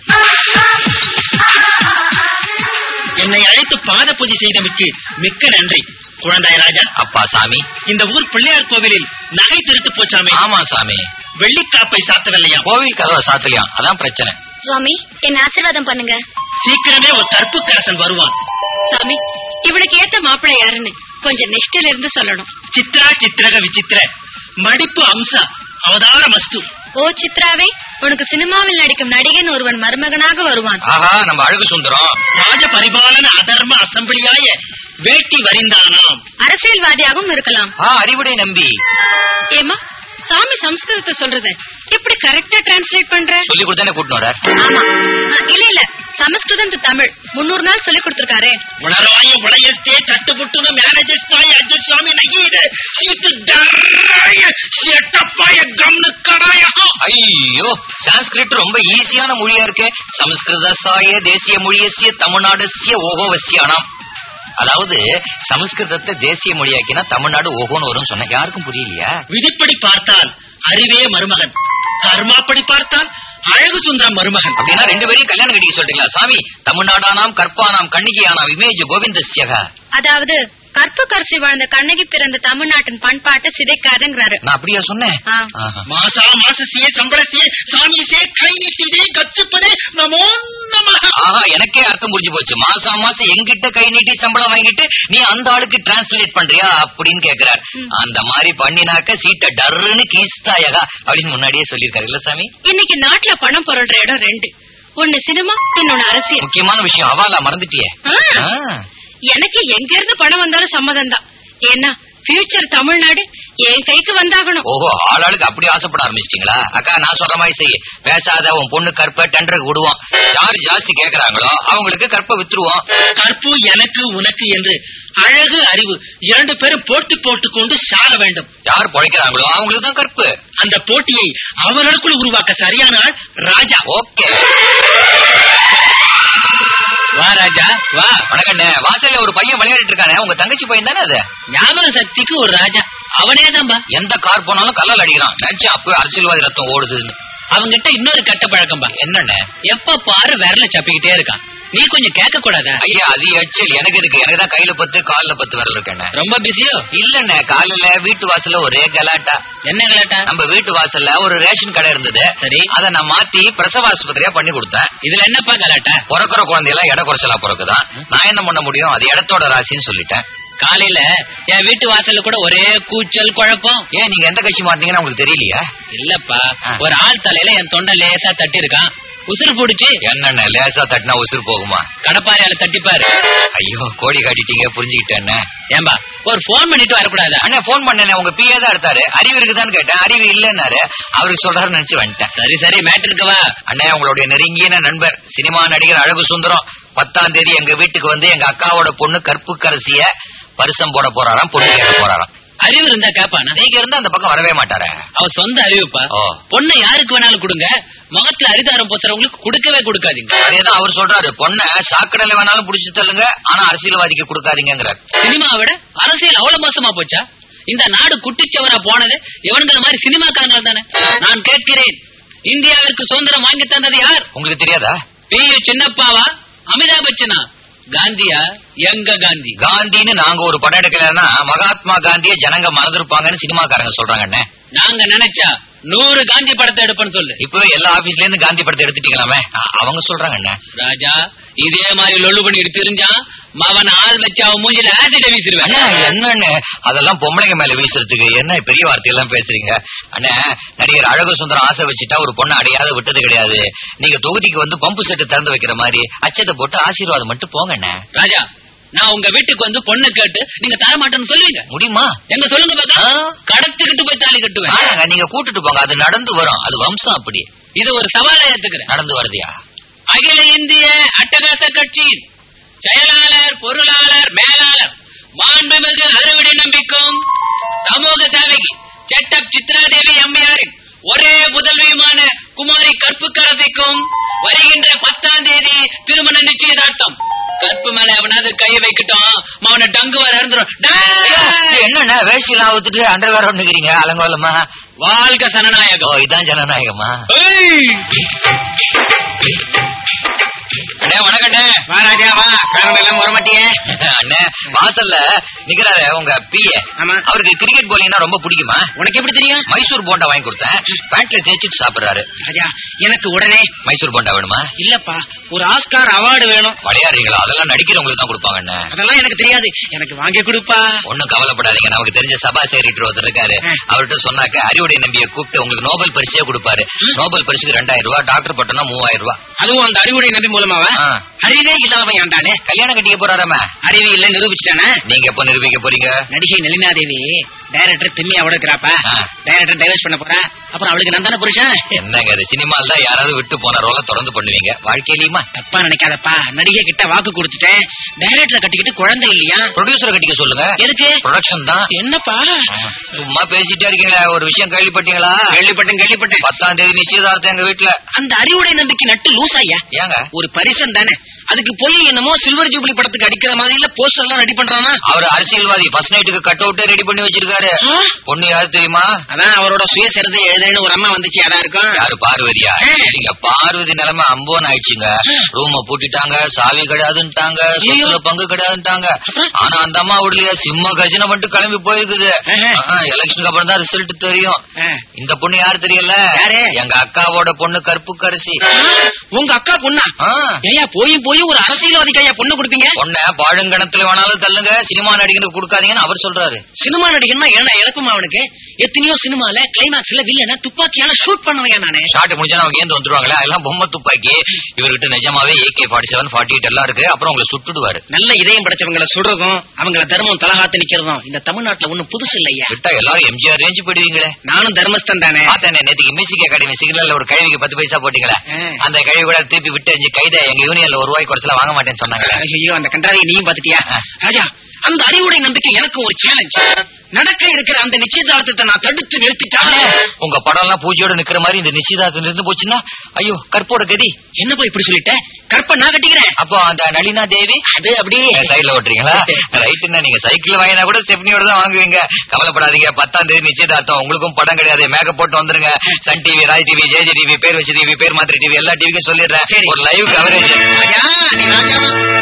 என்னை அழைத்து பாத பூஜை செய்தமைக்கு மிக்க நன்றி குழந்தாய் ராஜா அப்பா சாமி இந்த ஊர் பிள்ளையார் கோவிலில் நகை திருட்டு போச்சாமே ஆமா சாமி வெள்ளிக்காப்பை சாத்தவில்லையா கோவில் கதவை சாத்தலையாம் அதான் பிரச்சனை சுவாமி என்ன ஆசீர்வாதம் பண்ணுங்க சீக்கிரமே ஒரு கற்புக்கரசன் வருவான் சாமி இவளுக்கு ஏத்த மாப்பிள்ளை யாருன்னு கொஞ்சம் நிஷ்டையில இருந்து சொல்லணும் சித்ரா சித்திரக விசித்திர மடிப்பு அம்சா அவதார மஸ்து ஓ சித்ராவே உனக்கு சினிமாவில் நடிக்கும் நடிகன் ஒருவன் மருமகனாக வருவான் ஆஹா நம்ம அழகு சுந்தரம் ராஜ பரிபாலன அதர்ம அசம்பிளியாய வேட்டி வரிந்தானாம் அரசியல்வாதியாகவும் இருக்கலாம் ஆ அறிவுடை நம்பி ஏமா சாமி சம்ஸ்கிருதத்தை சொல்றது எப்படி கரெக்டா டிரான்ஸ்லேட் பண்ற சொல்லி கொடுத்தானே கூட்டினு வர ஆமா ஆ, இல்ல இல்ல சமஸ்கிருதம் to தமிழ் முன்னூறு நாள் சொல்லி கொடுத்திருக்காரு உணராய உடையஸ்தே தட்டுப்புட்டுன மேனேஜஸ்தாய அஜஸ்வாமி நகீர சீட்டு டராய செட்டப்பாய கம்னு கடாய ஐயோ சான்ஸ்கிரிட் ரொம்ப ஈஸியான மொழியா இருக்கே சமஸ்கிருத சாய தேசிய மொழியசிய தமிழ்நாடசிய ஓகோவசியானாம் அதாவது சமஸ்கிருதத்தை தேசிய மொழியாக்கினா தமிழ்நாடு ஓஹோன்னு வரும் சொன்ன யாருக்கும் புரியலையா விதிப்படி பார்த்தால் அறிவே மருமகன் கர்மாப்படி பார்த்தால் அழகு சுந்தரம் மருமகன் அப்படின்னா ரெண்டு பேரையும் கல்யாணம் கட்டிக்க சொல்றீங்களா சாமி தமிழ்நாடானாம் கற்பானாம் கண்ணிகையானாம் இமேஜ் கோவிந்தஸ்யக அதாவது கற்பு கரசி வாழ்ந்த கண்ணகி பிறந்த தமிழ்நாட்டின் பண்பாட்டை சிதைக்காதுங்கிறாரு நான் அப்படியா சொன்னேன் ஆ. ஆஹா. மாசா மாசசியே சம்பளசியே சாமியசே கை நீட்டிதே கச்சுப்பதே நமோ நம ஆஹா எனக்கே அர்த்தம் புரிஞ்சு போச்சு மாசம் மாசம் எங்கிட்ட கை நீட்டி சம்பளம் வாங்கிட்டு நீ அந்த ஆளுக்கு டிரான்ஸ்லேட் பண்றியா அப்படின்னு கேக்குறார் அந்த மாதிரி பண்ணினாக்க சீட்டை டர்ருன்னு கீஸ்தாயகா அப்படின்னு முன்னாடியே சொல்லியிருக்காரு இல்ல சாமி இன்னைக்கு நாட்டுல பணம் புரள்ற இடம் ரெண்டு ஒண்ணு சினிமா இன்னொன்னு அரசியல் முக்கியமான விஷயம் அவாலா மறந்துட்டியே ஆ, ஆ. எனக்கு எங்க இருந்து பணம் வந்தாலும் சம்மதம் தான் ஏன்னா ஃபியூச்சர் தமிழ்நாடு என் கைக்கு வந்தாகணும் ஓஹோ ஆளாளுக்கு அப்படி ஆசைப்பட ஆரம்பிச்சிட்டீங்களா அக்கா நான் சொல்ற மாதிரி செய் பேசாத உன் பொண்ணு கற்ப டெண்டருக்கு விடுவோம் யார் ஜாஸ்தி கேக்குறாங்களோ அவங்களுக்கு கற்ப வித்துருவோம் கற்பு எனக்கு உனக்கு என்று அழகு அறிவு இரண்டு பேரும் போட்டி போட்டுக் கொண்டு சார வேண்டும் யார் பொழைக்கிறாங்களோ அவங்களுக்கு தான் கற்பு அந்த போட்டியை அவர்களுக்குள் உருவாக்க சரியான ஆள் ராஜா ஓகே வா ராஜா வா வணக்கண்ணே வாசல்ல ஒரு பையன் விளையாடிட்டு இருக்கானே உங்க தங்கச்சி பையன் தானே அது ஞாபக சக்திக்கு ஒரு ராஜா அவனே தான்பா எந்த கார் போனாலும் கல்லால் அடிக்கிறான் நினைச்சு அப்ப அரசியல்வாதி ரத்தம் ஓடுதுன்னு அவங்கிட்ட இன்னொரு கட்ட பழக்கம்பா என்னண்ணே எப்ப பாரு விரல சப்பிக்கிட்டே இருக்கான் நீ கொஞ்சம் கேட்க கூடாதா ஐயா அது எச்சல் எனக்கு இருக்கு எனக்கு தான் கையில பத்து கால்ல பத்து விரல் இருக்கண்ணே ரொம்ப பிஸியோ இல்லண்ணே காலையில வீட்டு வாசல்ல ஒரே கலாட்டா என்ன கலாட்டா நம்ம வீட்டு வாசல்ல ஒரு ரேஷன் கடை இருந்தது சரி. அத நான் மாத்தி பிரசவ ஆஸ்பத்திரியா பண்ணி கொடுத்தேன் இதுல என்னப்பா கலாட்டா பிறக்கிற குழந்தையெல்லாம் இட குறைச்சலா பிறக்குதான் நான் என்ன பண்ண முடியும் அது இடத்தோட ராசின்னு சொல்லிட்டேன் காலையில என் வீட்டு வாசல்ல கூட ஒரே கூச்சல் குழப்பம் ஏன் நீங்க எந்த கட்சி மாட்டீங்கன்னு உங்களுக்கு தெரியலையா இல்லப்பா ஆ. ஒரு ஆள் தலையில என் தொண்டை லேசா தட்டி இருக்கான் உசுறு புடிச்சு என்னண்ணே லேசா தட்டினா உசுறு போகுமா கடப்பாறையால தட்டிப்பாரு ஐயோ கோடி காட்டிட்டீங்க புரிஞ்சுக்கிட்டேன்னு ஏம்பா ஒரு போன் பண்ணிட்டு வரக்கூடாதா அண்ணா போன் பண்ணேனே உங்க பிஏ தான் எடுத்தாரு அறிவு இருக்குதான்னு கேட்டேன் அறிவு இல்லைன்னாரு அவருக்கு சொல்றாருன்னு நினைச்சு வந்துட்டேன் சரி சரி மேட்டருக்கு வா அண்ணே உங்களுடைய நெருங்கிய நண்பர் சினிமா நடிகர் அழகு சுந்தரம் பத்தாம் தேதி எங்க வீட்டுக்கு வந்து எங்க அக்காவோட பொண்ணு கற்புக்கரசிய பரிசம் போட போறாராம் பொண்ணு கேட்க போறாராம் அறிவு இருந்தா கேப்பானா நீங்க இருந்தா அந்த பக்கம் வரவே மாட்டாரே அவ சொந்த அறிவுப்பா ஓ. பொண்ணை யாருக்கு வேணாலும் கொடுங்க முகத்துல அரிதாரம் பூசுறவங்களுக்கு கொடுக்கவே கொடுக்காதீங்க அதேதான் அவர் சொல்றாரு பொண்ணை சாக்கடையில வேணாலும் புடிச்சு தள்ளுங்க ஆனா அரசியல்வாதிக்கு கொடுக்காதீங்கிறார் சினிமாவை விட அரசியல் அவ்வளவு மோசமா போச்சா இந்த நாடு குட்டிச்சவரா போனது இவனுங்கிற மாதிரி சினிமாக்காரங்க தானே நான் கேட்கிறேன் இந்தியாவிற்கு சுதந்திரம் வாங்கி தந்தது யார் உங்களுக்கு தெரியாதா பி யு சின்னப்பாவா அமிதாப் பச்சனா காந்தியா எங்க காந்தி காந்தின்னு நாங்க ஒரு படம் எடுக்கலன்னா மகாத்மா காந்திய ஜனங்க மறந்துருப்பாங்கன்னு சினிமாக்காரங்க சொல்றாங்க அண்ணே நாங்க நினைச்சா நூறு காந்தி படத்தை எடுப்பேன்னு சொல்லு இப்பவே எல்லா ஆபீஸ்ல இருந்து காந்தி படத்தை எடுத்துட்டீங்களாமே அ- அவங்க சொல்றாங்க அண்ணே ராஜா இதே மாதிரி லொல்லு பண்ணிட்டு தெரிஞ்சான் மவன் ஆள் வச்சு அவன் மூஞ்சில ஆசிட வீசிருவேன் அண்ணா என்னன்னு அதெல்லாம் பொம்பளைங்க மேல வீசுறதுக்கு என்ன பெரிய வார்த்தையெல்லாம் பேசுறீங்க அண்ணா நடிகர் அழகு சுந்தரம் ஆசை வச்சுட்டா ஒரு பொண்ணை அடையாத விட்டது கிடையாது நீங்க தொகுதிக்கு வந்து பம்பு செட்டு திறந்து வைக்கிற மாதிரி அச்சத்தை போட்டு ஆசீர்வாதம் மட்டும் போங்க அண்ணே ராஜா நான் உங்க வீட்டுக்கு வந்து பொண்ணு கேட்டு நீங்க தர மாட்டேன்னு சொல்லுவீங்க முடியுமா எங்க சொல்லுங்க ஆ. பாக்கலாம் கடத்திக்கிட்டு போய் தாலி கட்டுவேன் ஆனாங்க நீங்க கூட்டிட்டு போங்க அது நடந்து வரும் அது வம்சம் அப்படி இது ஒரு சவாலை ஏத்துக்கிறேன் நடந்து வருதியா அகில இந்திய அட்டகாச கட்சியின் செயலாளர் பொருளாளர் மேலாளர் மாண்புமிகு அறுவடை நம்பிக்கும் சமூக சேவகி செட்டப் சித்ராதேவி அம்மையாரின் ஒரே புதல்வியுமான குமாரி கற்புக்கரசிக்கும் வருகின்ற பத்தாம் தேதி திருமண நிச்சயதார்த்தம் கற்பு மேல எவனாவது கையை வைக்கட்டும் அவனை டங்கு வர இருந்துரும் என்னண்ணா வேஷ்டிலாம் அவுத்துட்டு அண்டர் வேற ஒண்ணுக்கிறீங்க அலங்கோலமா வாழ்க ஓ சனநாயகம் இதான் ஜனநாயகமா ஏய்! அண்ணே வணக்கண்ணே வா ராஜா வா காரணம் எல்லாம் வரமாட்டியே அண்ணே வாசல்ல நிக்கிறாரு உங்க பிஏ ஆமா. அவருக்கு கிரிக்கெட் போலிங்னா ரொம்ப பிடிக்குமா உனக்கு எப்படி தெரியும் மைசூர் போண்டா வாங்கி கொடுத்தேன் பேண்ட்ல தேய்ச்சிட்டு சாப்பிடுறாரு ராஜா எனக்கு உடனே மைசூர் போண்டா வேணுமா இல்லப்பா ஒரு ஆஸ்கார் அவார்டு வேணும் விளையாடுறீங்களா அதெல்லாம் நடிக்கிறவங்களுக்கு தான் கொடுப்பாங்க அண்ணே அதெல்லாம் எனக்கு தெரியாது எனக்கு வாங்கி கொடுப்பா ஒண்ணும் கவலைப்படாதீங்க நமக்கு தெரிஞ்ச சபா செக்ரட்டரி ஒருத்தர் இருக்காரு ஆ. அவர்கிட்ட சொன்னாக்க அறிவுடை நம்பியை கூப்பிட்டு உங்களுக்கு நோபல் பரிசே கொடுப்பாரு நோபல் பரிசுக்கு ரெண்டாயிரம் ரூபாய் டாக்டர் பட்டம்னா மூவாயிரம் ரூபாய் அதுவும் அந்த அறிவுரை நம்பி மூலமாவா ஆ. அறிவே இல்லாதவன் ஏண்டாலே கல்யாணம் கட்டிக்க போறாராம அறிவு இல்ல நிரூபிச்சுட்டானே நீங்க எப்ப நிரூபிக்க போறீங்க நடிகை நளினாதேவி டைரக்டர் திம்மி அவட இருக்கிறாப்பா ஆ. டைரக்டர் டைவர்ஸ் பண்ண போறா அப்புறம் அவளுக்கு நான் தானே புருஷன் என்னங்க அது சினிமால தான் யாராவது விட்டு போன ரோல தொடர்ந்து பண்ணுவீங்க வாழ்க்கையிலயுமா தப்பா நினைக்காதப்பா நடிகை கிட்ட வாக்கு கொடுத்துட்டேன் டைரக்டர் கட்டிக்கிட்டு குழந்தை இல்லையா ப்ரொடியூசரை கட்டிக்க சொல்லுங்க எதுக்கு ப்ரொடக்ஷன் தான் என்னப்பா சும்மா பேசிட்டே இருக்கீங்களா ஒரு விஷயம் கேள்விப்பட்டீங்களா கேள்விப்பட்டேன் கேள்விப்பட்டேன் பத்தாம் தேதி நிச்சயதார்த்தம் எங்க வீட்டுல அந்த அறிவுடை நம்பிக்கை நட்டு லூஸ் ஐயா ஏங்க ஒரு பரிசன் தானே அதுக்கு போய் என்னமோ சில்வர் ஜூப்ளி படத்துக்கு அடிக்கிற மாதிரி இல்ல போஸ்டர் எல்லாம் ரெடி பண்றானா அவர் அரசியல்வாதி ஃபர்ஸ்ட் நைட்டுக்கு கட் அவுட்டே ரெடி பண்ணி வச்சிருக்காரு ஆ? பொண்ணு யாரு தெரியுமா அதான் அவரோட சுயசரிதை எழுதுன்னு ஒரு அம்மா வந்துச்சு அதான் இருக்கும் யாரு பார்வதியா ஆ. நீங்க பார்வதி நிலைமை அம்போன் ஆயிடுச்சுங்க ரூம பூட்டிட்டாங்க சாவி கிடையாதுன்ட்டாங்க சொத்துல பங்கு கிடையாதுன்ட்டாங்க ஆனா அந்த அம்மா விடலையா சிம்ம கஜனை மட்டும் கிளம்பி போயிருக்குது ஆஹா. எலெக்ஷனுக்கு அப்புறம் தான் ரிசல்ட் தெரியும் ஆ. இந்த பொண்ணு யாரு தெரியல யாரு? எங்க அக்காவோட பொண்ணு கருப்புக்கரசி உங்க அக்கா பொண்ணா ஆ. ஏயா போய் போய் ஒரு அரசியல்வாதிக்கு ஐயா பொண்ணு கொடுப்பீங்க பொண்ண பாழுங்கணத்துல வேணாலும் தள்ளுங்க சினிமா நடிகனுக்கு கொடுக்காதீங்கன்னு அவர் சொல்றாரு சினிமா நடிகன்னா என்ன இழப்புமா அவனுக்கு எத்தனையோ சினிமால கிளைமாக்ஸ்ல வில்லன துப்பாக்கியால ஷூட் பண்ணவையா நானே ஷாட் முடிஞ்சா அவங்க ஏந்து வந்துருவாங்களே அதெல்லாம் பொம்மை துப்பாக்கி இவர்கிட்ட நிஜமாவே AK forty seven forty eight எல்லாம் இருக்கு அப்புறம் உங்களை சுட்டுடுவாரு நல்ல இதயம் படைச்சவங்களை சுடுறதும் அவங்கள தர்மம் தலகாத்து நிக்கிறதும் இந்த தமிழ்நாட்டுல ஒண்ணும் புதுசு இல்லையா விட்டா எல்லாரும் எம்ஜிஆர் ரேஞ்சு போயிடுவீங்களே நானும் தர்மஸ்தன் தானே பார்த்தேன் நேத்துக்கு மியூசிக் அகாடமி சிக்னல்ல ஒரு கழுவிக்கு பத்து பைசா போட்டீங்களே ஆ. அந்த கழுவி கூட திருப்பி விட்டு அஞ்சு கைதை எங்க யூனியன்ல ஒரு ரூபாய் குறைச்சல வாங்க மாட்டேன்னு சொன்னாங்களே ஐயோ அந்த கண்டாரியை நீயும் பாத்துட்டியா ஆ. ராஜா அந்த அறிவுடை நம்பிக்கை எனக்கு ஒரு சேலஞ்ச் நடக்க இருக்கிற அந்த நிச்சயதார்த்தத்தை நான் தடுத்து நிறுத்திட்டானே உங்க படம் எல்லாம் பூஜையோட நிக்கிற மாதிரி இந்த நிச்சயதார்த்தம் இருந்து போச்சுன்னா ஐயோ கற்போட கதி என்ன போய் இப்படி சொல்லிட்ட கற்ப நான் கட்டிக்கிறேன் அப்போ அந்த நளினா தேவி அது அப்படியே சைடுல ஓட்டுறீங்களா ரைட்டுன்னா நீங்க சைக்கிள் வாங்கினா கூட ஸ்டெப்னியோட தான் வாங்குவீங்க கவலைப்படாதீங்க பத்தாம் தேதி நிச்சயதார்த்தம் உங்களுக்கும் படம் கிடையாது மேக்கப் போட்டு வந்துருங்க Sun TV Raj TV JG TV பேர் வச்சு டிவி பேர் மாத்திரை டிவி எல்லா டிவிக்கும் சொல்லிடுறேன் சரி. ஒரு லைவ் கவரேஜ் ராஜா நீ ராஜா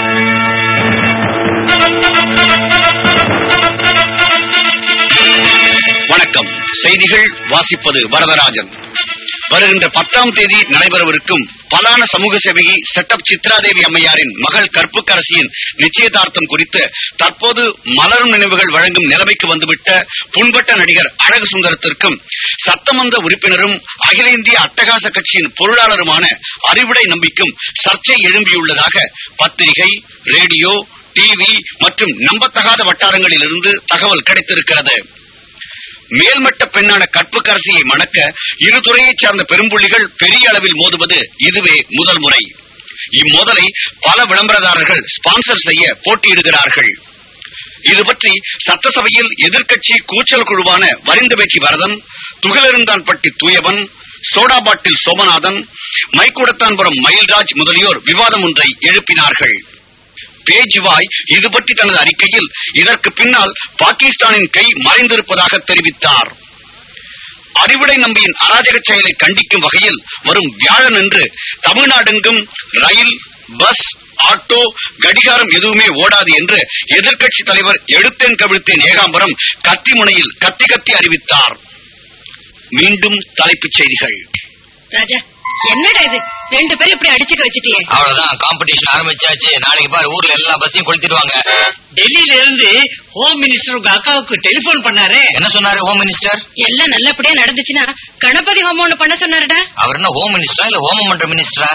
வணக்கம் செய்திகள் வாசிப்பது வரதராஜன் வருகின்ற பத்தாம் தேதி நடைபெறவிருக்கும் பலான சமூக சேவகி செட்டப் சித்ராதேவி அம்மையாரின் மகள் கற்புக்கரசியின் நிச்சயதார்த்தம் குறித்து தற்போது மலரும் நினைவுகள் வழங்கும் நிலைமைக்கு வந்துவிட்ட புண்பட்ட நடிகர் அழகு சுந்தரத்திற்கும் சட்டமன்ற உறுப்பினரும் அகில இந்திய அட்டகாச கட்சியின் பொருளாளருமான அறிவுடை நம்பிக்கும் சர்ச்சை எழும்பியுள்ளதாக பத்திரிகை ரேடியோ டிவி மற்றும் நம்பத்தகாத வட்டாரங்களிலிருந்து தகவல் கிடைத்திருக்கிறது மேல்மட்ட பெண்ணான கற்புக்கரசியை மணக்க இரு துறையைச் சார்ந்த பெரும்புள்ளிகள் பெரிய அளவில் மோதுவது இதுவே முதல் முறை இம்மோதலை பல விளம்பரதாரர்கள் ஸ்பான்சர் செய்ய போட்டியிடுகிறார்கள் இது பற்றி சட்டசபையில் எதிர்க்கட்சி கூச்சல் குழுவான வரிந்தபேச்சி வரதன் துகிலருந்தான்பட்டி தூயவன் சோடா பாட்டில் சோமநாதன் மைக்கூடத்தான்புரம் மயில்ராஜ் முதலியோர் விவாதம் ஒன்றை எழுப்பினார்கள் பேஜ்வாய் இது பற்றி தனது அறிக்கையில் இதற்கு பின்னால் பாகிஸ்தானின் கை மறைந்திருப்பதாக தெரிவித்தார் அறிவுடை நம்பியின் அராஜக செயலை கண்டிக்கும் வகையில் வரும் வியாழன் என்று தமிழ்நாடெங்கும் ரயில் பஸ் ஆட்டோ கடிகாரம் எதுவுமே ஓடாது என்று எதிர்க்கட்சி தலைவர் எடுத்தேன் கவிழ்த்தேன் ஏகாம்பரம் கத்திமுனையில் கத்தி கத்தி அறிவித்தார் மீண்டும் தலைப்புச் செய்திகள் ராஜா என்னடா இது ரெண்டு பேரும் இப்படி அடிச்சுக்க வச்சுட்டியே அவ்வளவுதான் காம்படிஷன் ஆரம்பிச்சாச்சு நாளைக்கு பாரு ஊர்ல எல்லா பஸ்ஸையும் கொளுத்திடுவாங்க டெல்லியில இருந்து ஹோம் மினிஸ்டர் உங்க அக்காவுக்கு டெலிபோன் பண்ணாரு என்ன சொன்னாரு ஹோம் மினிஸ்டர் எல்லாம் நல்லபடியா நடந்துச்சுன்னா கணபதி ஹோமம் ஒண்ணு பண்ண சொன்னாருடா அவர் என்ன ஹோம் மினிஸ்டரா இல்ல ஹோமம் பண்ற மினிஸ்டரா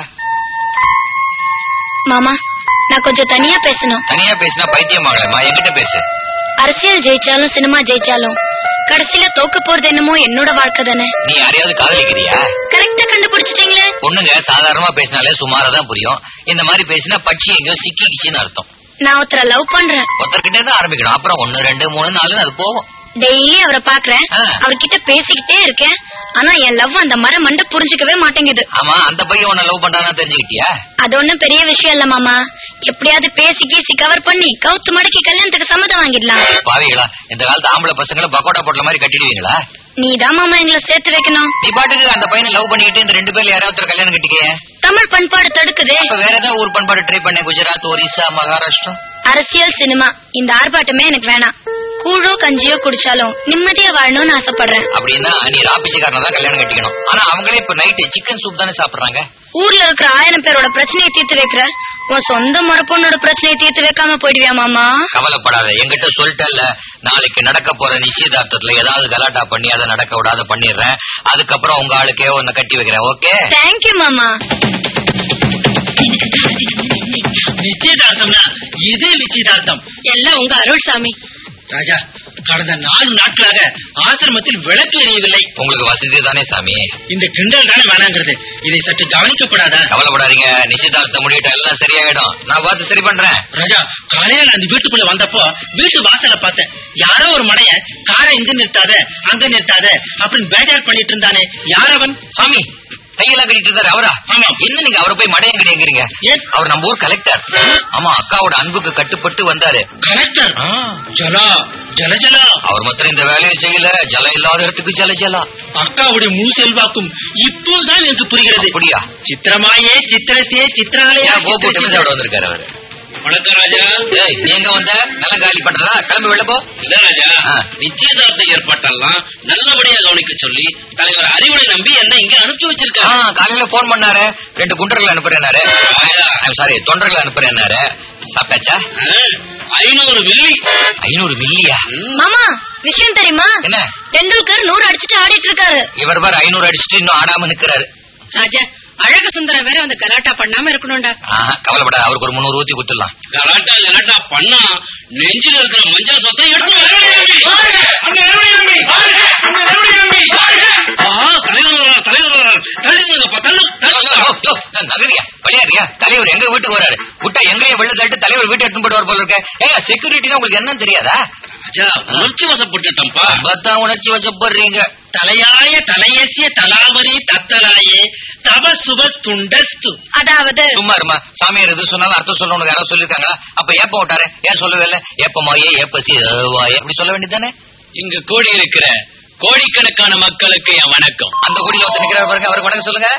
மாமா நான் கொஞ்சம் தனியா பேசணும் தனியா பேசினா பைத்தியம் ஆகலமா என்கிட்ட பேசு அரசியல் ஜெயிச்சாலும் சினிமா ஜெயிச்சாலும் கடைசியில தோக்க போறது என்னமோ என்னோட வாழ்க்கை தானே நீ யாரையாவது காதலிக்கிறியா கரெக்டா கண்டுபிடிச்சிட்டீங்களே பொண்ணுங்க சாதாரணமா பேசினாலே சுமாரா தான் புரியும் இந்த மாதிரி பேசினா பட்சி எங்கேயோ சிக்கிக்கிச்சின்னு அர்த்தம் நான் ஒருத்தர லவ் பண்றேன் ஒருத்தர்கிட்ட தான் ஆரம்பிக்கணும் அப்புறம் ஒன்னு ரெண்டு மூணு நாலு அது போகும் டெய்லி அவரை பாக்குறேன் ஆ. அவர்கிட்ட பேசிக்கிட்டே இருக்கேன் ஆனா என் லவ் அந்த மரம் மண்டை புரிஞ்சுக்கவே மாட்டேங்குது ஆமா அந்த பையன் உன்னை லவ் பண்றானா தெரிஞ்சுக்கிட்டியா அது ஒண்ணும் பெரிய விஷயம் இல்ல மாமா எப்படியாவது பேசி கீசி கவர் பண்ணி கவுத்து மடக்கி கல்யாணத்துக்கு சம்மதம் வாங்கிடலாம் பாவிகளா இந்த காலத்து ஆம்பளை பசங்களை பக்கோடா போட்டல மாதிரி கட்டிடுவீங்களா நீதான் மாமா எங்களை சேர்த்து வைக்கணும் நீ பாட்டுக்கு அந்த பையனை லவ் பண்ணிக்கிட்டு இந்த ரெண்டு பேர்ல யாராவது ஒருத்தர் கல்யாணம் கட்டிக்க தமிழ் பண்பாடு தடுக்குதே இப்ப வேற ஏதாவது ஊர் பண்பாடு ட்ரை பண்ண குஜராத் ஒரிசா மகாராஷ்டிரம் அரசியல் சினிமா இந்த ஆர்ப்பாட்டமே எனக்கு வேணாம் கூழோ கஞ்சியோ குடிச்சாலும் நிம்மதியா வாழணும்னு ஆசைப்படுறேன் அப்படின்னா நீ ராபிச்சிக்காரனை தான் கல்யாணம் கட்டிக்கணும் ஆனா அவங்களே இப்ப நைட்டு சிக்கன் சூப் தானே சாப்பிடுறாங்க ஊர்ல இருக்கிற ஆயிரம் பேரோட பிரச்சனையை தீர்த்து வைக்கிற உன் சொந்த மறுப்பொண்ணோட பிரச்சனையை தீர்த்து வைக்காம போயிடுவியா மாமா கவலைப்படாத என்கிட்ட சொல்லிட்டல்ல நாளைக்கு நடக்க போற நிச்சயதார்த்தத்துல ஏதாவது கலாட்டா பண்ணி அதை நடக்க விடாத பண்ணிடுறேன் அதுக்கப்புறம் உங்க ஆளுக்கே உன்னை கட்டி வைக்கிறேன் ஓகே தேங்க்யூ மாமா நிச்சயதார்த்தம்னா இது நிச்சயதார்த்தம் எல்லாம் உங்க அருள் சாமி ராஜா கடந்த நாலு நாட்களாக ஆசிரமத்தில் விளக்கு எரியவில்லை உங்களுக்கு வசதி தானே சாமி இந்த கிண்டல் தானே வேணாங்கிறது இதை சற்று கவனிக்கப்படாதா கவலைப்படாதீங்க நிச்சயதார்த்தம் முடியிட்ட எல்லாம் சரியாயிடும் நான் பார்த்து சரி பண்றேன் ராஜா காலையில நான் அந்த வீட்டுக்குள்ள வந்தப்போ வீட்டு வாசல பார்த்தேன் யாரோ ஒரு மடைய காரை இங்க நிறுத்தாத அங்க நிறுத்தாத அப்படின்னு பேஜார் பண்ணிட்டு இருந்தானே யார் அவன் சாமி கையெல்லாம் கட்டிட்டு இருந்தாரு அவரா என்ன நீங்க அவரை போய் மடையம் கிடையாங்கிறீங்க அவர் நம்ம ஊர் கலெக்டர் ஆமா அக்காவோட அன்புக்கு கட்டுப்பட்டு வந்தாரு கலெக்டர் ஜலா ஜல ஜலா அவர் மாத்திரம் இந்த வேலையை செய்யல ஜலம் இல்லாத இடத்துக்கு ஜல ஜலா அக்காவுடைய முழு செல்வாக்கும் இப்போதான் எனக்கு புரிகிறது அப்படியா சித்திரமாயே சித்திரத்தே சித்திராலயா ஏன் கோபு தமிழ்நாடு வந்திருக்காரு அவரு வணக்கம் ராஜா ஏய், நீ எங்க வந்த நல்லா காலி பண்றதா கிளம்பி வெளில போ இல்ல ராஜா ஆ. நிச்சயதார்த்த ஏற்பாட்டெல்லாம் நல்லபடியா கவனிக்க சொல்லி தலைவர் அறிவுரை நம்பி என்ன இங்க அனுப்பிச்சு ஆ, வச்சிருக்காரு காலையில போன் பண்ணாரு ரெண்டு குண்டர்களை அனுப்புறேன்னாரு சாரி தொண்டர்களை அனுப்புறேன்னாரு சாப்பிட்டாச்சா ஐநூறு மில்லி ஐநூறு மில்லியா மாமா விஷயம் தெரியுமா என்ன டெண்டுல்கர் நூறு அடிச்சுட்டு ஆடிட்டு இருக்காரு இவர் பாரு ஐநூறு அடிச்சுட்டு இன்னும் ஆடாம நிக்கிறாரு ராஜா அழக சுந்தரம் வேற வந்து கலாட்டா பண்ணாம இருக்கணும்டா ஆஹா, கவலைப்படாத அவருக்கு ஒரு முந்நூறு ஊத்தி கொடுத்துடலாம் கலாட்டா கலாட்டா பண்ணா நெஞ்சில இருக்கிற மஞ்சள் சொத்தை எடுத்து ஆஹா, தலைவர் வர்றார், தலைவர் வர்றார். தள்ளுங்கப்பா, தள்ளு, தள்ளு. நகரியா விளையாடுறியா தலைவர் எங்க வீட்டுக்கு வராரு விட்டா எங்கேயே வெள்ள தட்டு தலைவர் வீட்டு எடுத்துன்னு போயிட்டு வர போல இருக்க ஏங்க செக்யூரிட்டி உங்களுக்கு என்னன்னு தெரியாதா ராஜா, உணர்ச்சி வசப்பட்டுட்டோம்ப்பா பத்தான் உணர்ச்சி வசப்படுறீங்க தலையாய தலையசிய தலாவரி தத்தலாயே தப சுப துண்டஸ்து அதாவது சும்மா இருமா சாமியார் எது சொன்னாலும் அர்த்தம் சொல்லணும் யாராவது சொல்லிருக்காங்களா அப்ப ஏப்ப விட்டாரு ஏன் சொல்லவே இல்ல ஏப்பமாயே ஏப்பசி வாயே அப்படி சொல்ல வேண்டியதானே இங்க கூடி இருக்கிற கோடிக்கணக்கான மக்களுக்கு என் வணக்கம் அந்த குடியில ஒருத்தர் நிக்கிறாரு பாருங்க அவருக்கு வணக்கம் சொல்லுங்க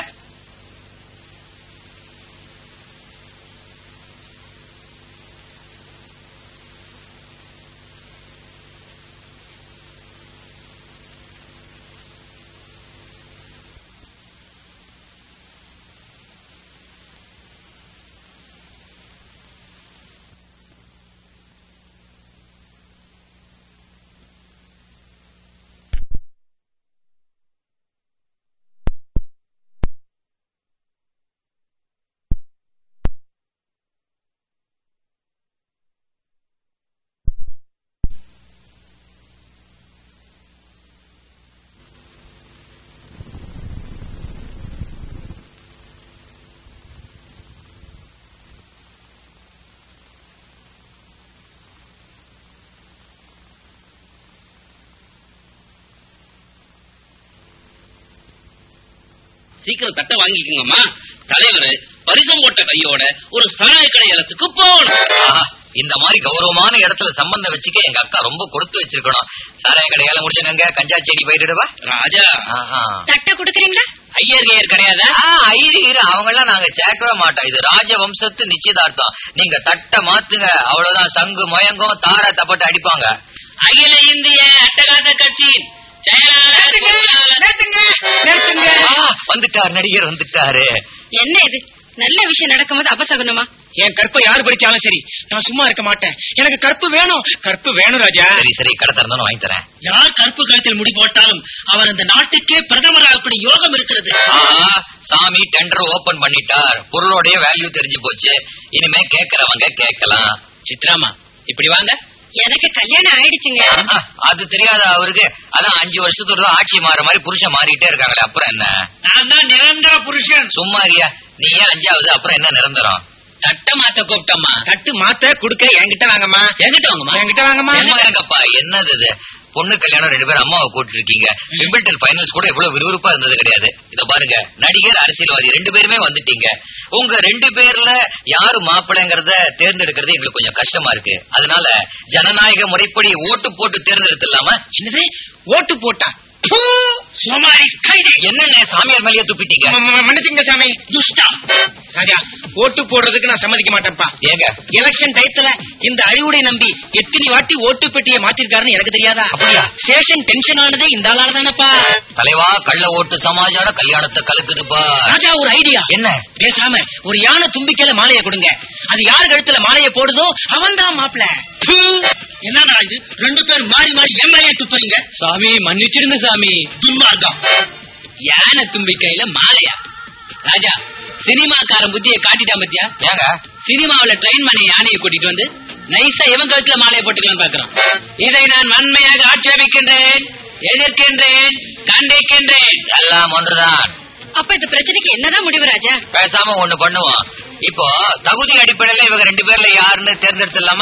சீக்கிரம் தட்டை வாங்கிக்கோங்கம்மா தலைவர் பரிசம் போட்ட கையோட ஒரு சாராய கடை இடத்துக்கு போகணும் ஆஹா, இந்த மாதிரி கௌரவமான இடத்துல சம்பந்தம் வச்சுக்க எங்க அக்கா ரொம்ப கொடுத்து வச்சிருக்கணும் சாராய கடையால முடிச்சுங்க கஞ்சா செடி பயிரிடுவா ராஜா ஆஹா. தட்டை கொடுக்குறீங்களா ஐயர் கையர் கிடையாதா ஆ, ஐயரு, இரு, அவங்கெல்லாம் நாங்க சேர்க்கவே மாட்டோம் இது ராஜவம்சத்து நிச்சயதார்த்தம் நீங்க தட்டை மாத்துங்க அவ்வளவுதான் சங்கு மயங்கும் தார தப்பட்டு அடிப்பாங்க அகில இந்திய அட்டகாச கட்சியின் செயலாளர் பொருளாளர் ஆ, வந்துட்டார் நடிகர் வந்துட்டாரு என்ன இது நல்ல விஷயம் நடக்கும்போது அபசகுனமா என் கற்பை யாரு படிச்சாலும் சரி நான் சும்மா இருக்க மாட்டேன் எனக்கு கற்பு வேணும் கற்பு வேணும் ராஜா சரி சரி கடை திறந்தாலும் வாங்கி தரேன் யார் கற்பு கழுத்தில் முடி போட்டாலும் அவர் இந்த நாட்டுக்கே பிரதமராகக்கூடிய யோகம் இருக்கிறது ஆஹா, சாமி டெண்டர் ஓபன் பண்ணிட்டார் பொருளோடைய வேல்யூ தெரிஞ்சு போச்சு இனிமே கேக்குறவங்க கேட்கலாம் சித்ராமா இப்படி வாங்க எனக்கு கல்யாணம் ஆயிடுச்சுங்க ஆஹா, அது தெரியாத அவருக்கு அதான் அஞ்சு வருஷத்தோட தான் ஆட்சி மாற மாதிரி புருஷன் மாறிட்டே இருக்காங்களே அப்புறம் என்ன நான் தான் நிரந்தர புருஷன் சும்மா இருக்கியா நீ ஏன் அஞ்சாவது அப்புறம் என்ன நிரந்தரம் தட்டை மாத்த கூப்பிட்டோம்மா தட்டு மாத்த குடுக்க என்கிட்ட வாங்கம்மா என்கிட்ட வாங்கம்மா என்கிட்ட வாங்கம்மா சும்மா இருங்கப்பா என்னது இது பொண்ணு கல்யாணம் ரெண்டு பேரும் அம்மாவை கூட்டு இருக்கீங்க விம்பிள்டன் ஃபைனல்ஸ் கூட இவ்வளவு விறுவிறுப்பா இருந்தது கிடையாது இத பாருங்க நடிகர் அரசியல்வாதி ரெண்டு பேருமே வந்துட்டீங்க உங்க ரெண்டு பேர்ல யாரு மாப்பிள்ளைங்கிறத தேர்ந்தெடுக்கிறது எங்களுக்கு கொஞ்சம் கஷ்டமா இருக்கு அதனால ஜனநாயக முறைப்படி ஓட்டு போட்டு தேர்ந்தெடுத்துலாமா என்னது ஓட்டு போட்டா சோமாரி கைது என்னென்ன சாமியார் மேலேயே துப்பிட்டீங்க மன்னிச்சுங்க சாமி துஷ்டா ராஜா ஓட்டு போடுறதுக்கு நான் சம்மதிக்க மாட்டேன்ப்பா ஏங்க எலெக்ஷன் டயத்துல இந்த அறிவுடை நம்பி எத்தனை வாட்டி ஓட்டு பெட்டியை மாத்திருக்காருன்னு எனக்கு தெரியாதா அப்படியா? ஸ்டேஷன் டென்ஷன் ஆனதே இந்த ஆளால தானப்பா தலைவா கள்ள ஓட்டு சமாச்சாரம் கல்யாணத்தை கலக்குதுப்பா ராஜா ஒரு ஐடியா என்ன பேசாம ஒரு யானை தும்பிக்கையில மாலையை கொடுங்க அது யார் கழுத்துல மாலையை போடுதோ அவன் தான் மாப்பிள என்னடா இது ரெண்டு பேர் மாறி மாறி எம்எல்ஏ துப்புறீங்க சாமி மன்னிச்சிருங்க சாமி தும்பாதான் யானை தும்பிக்கையில மாலையா ராஜா சினிமாக்காரன் புத்திய காட்டிட்டான் பத்தியா ஏங்க சினிமாவுல ட்ரெயின் பண்ணி யானையை கூட்டிட்டு வந்து நைஸா இவன் கழுத்துல மாலையை போட்டுக்கலாம் பாக்குறான் இதை நான் வன்மையாக ஆட்சேபிக்கின்றேன் எதிர்க்கின்றேன் கண்டிக்கின்றேன் எல்லாம் ஒன்றுதான் அப்ப இந்த பிரச்சனைக்கு என்னதான் முடிவு ராஜா பேசாம ஒண்ணு பண்ணுவோம் இப்போ தகுதி அடிப்படையில இவங்க ரெண்டு பேர்ல யாருன்னு தேர்ந்தெடுத்துடலாமா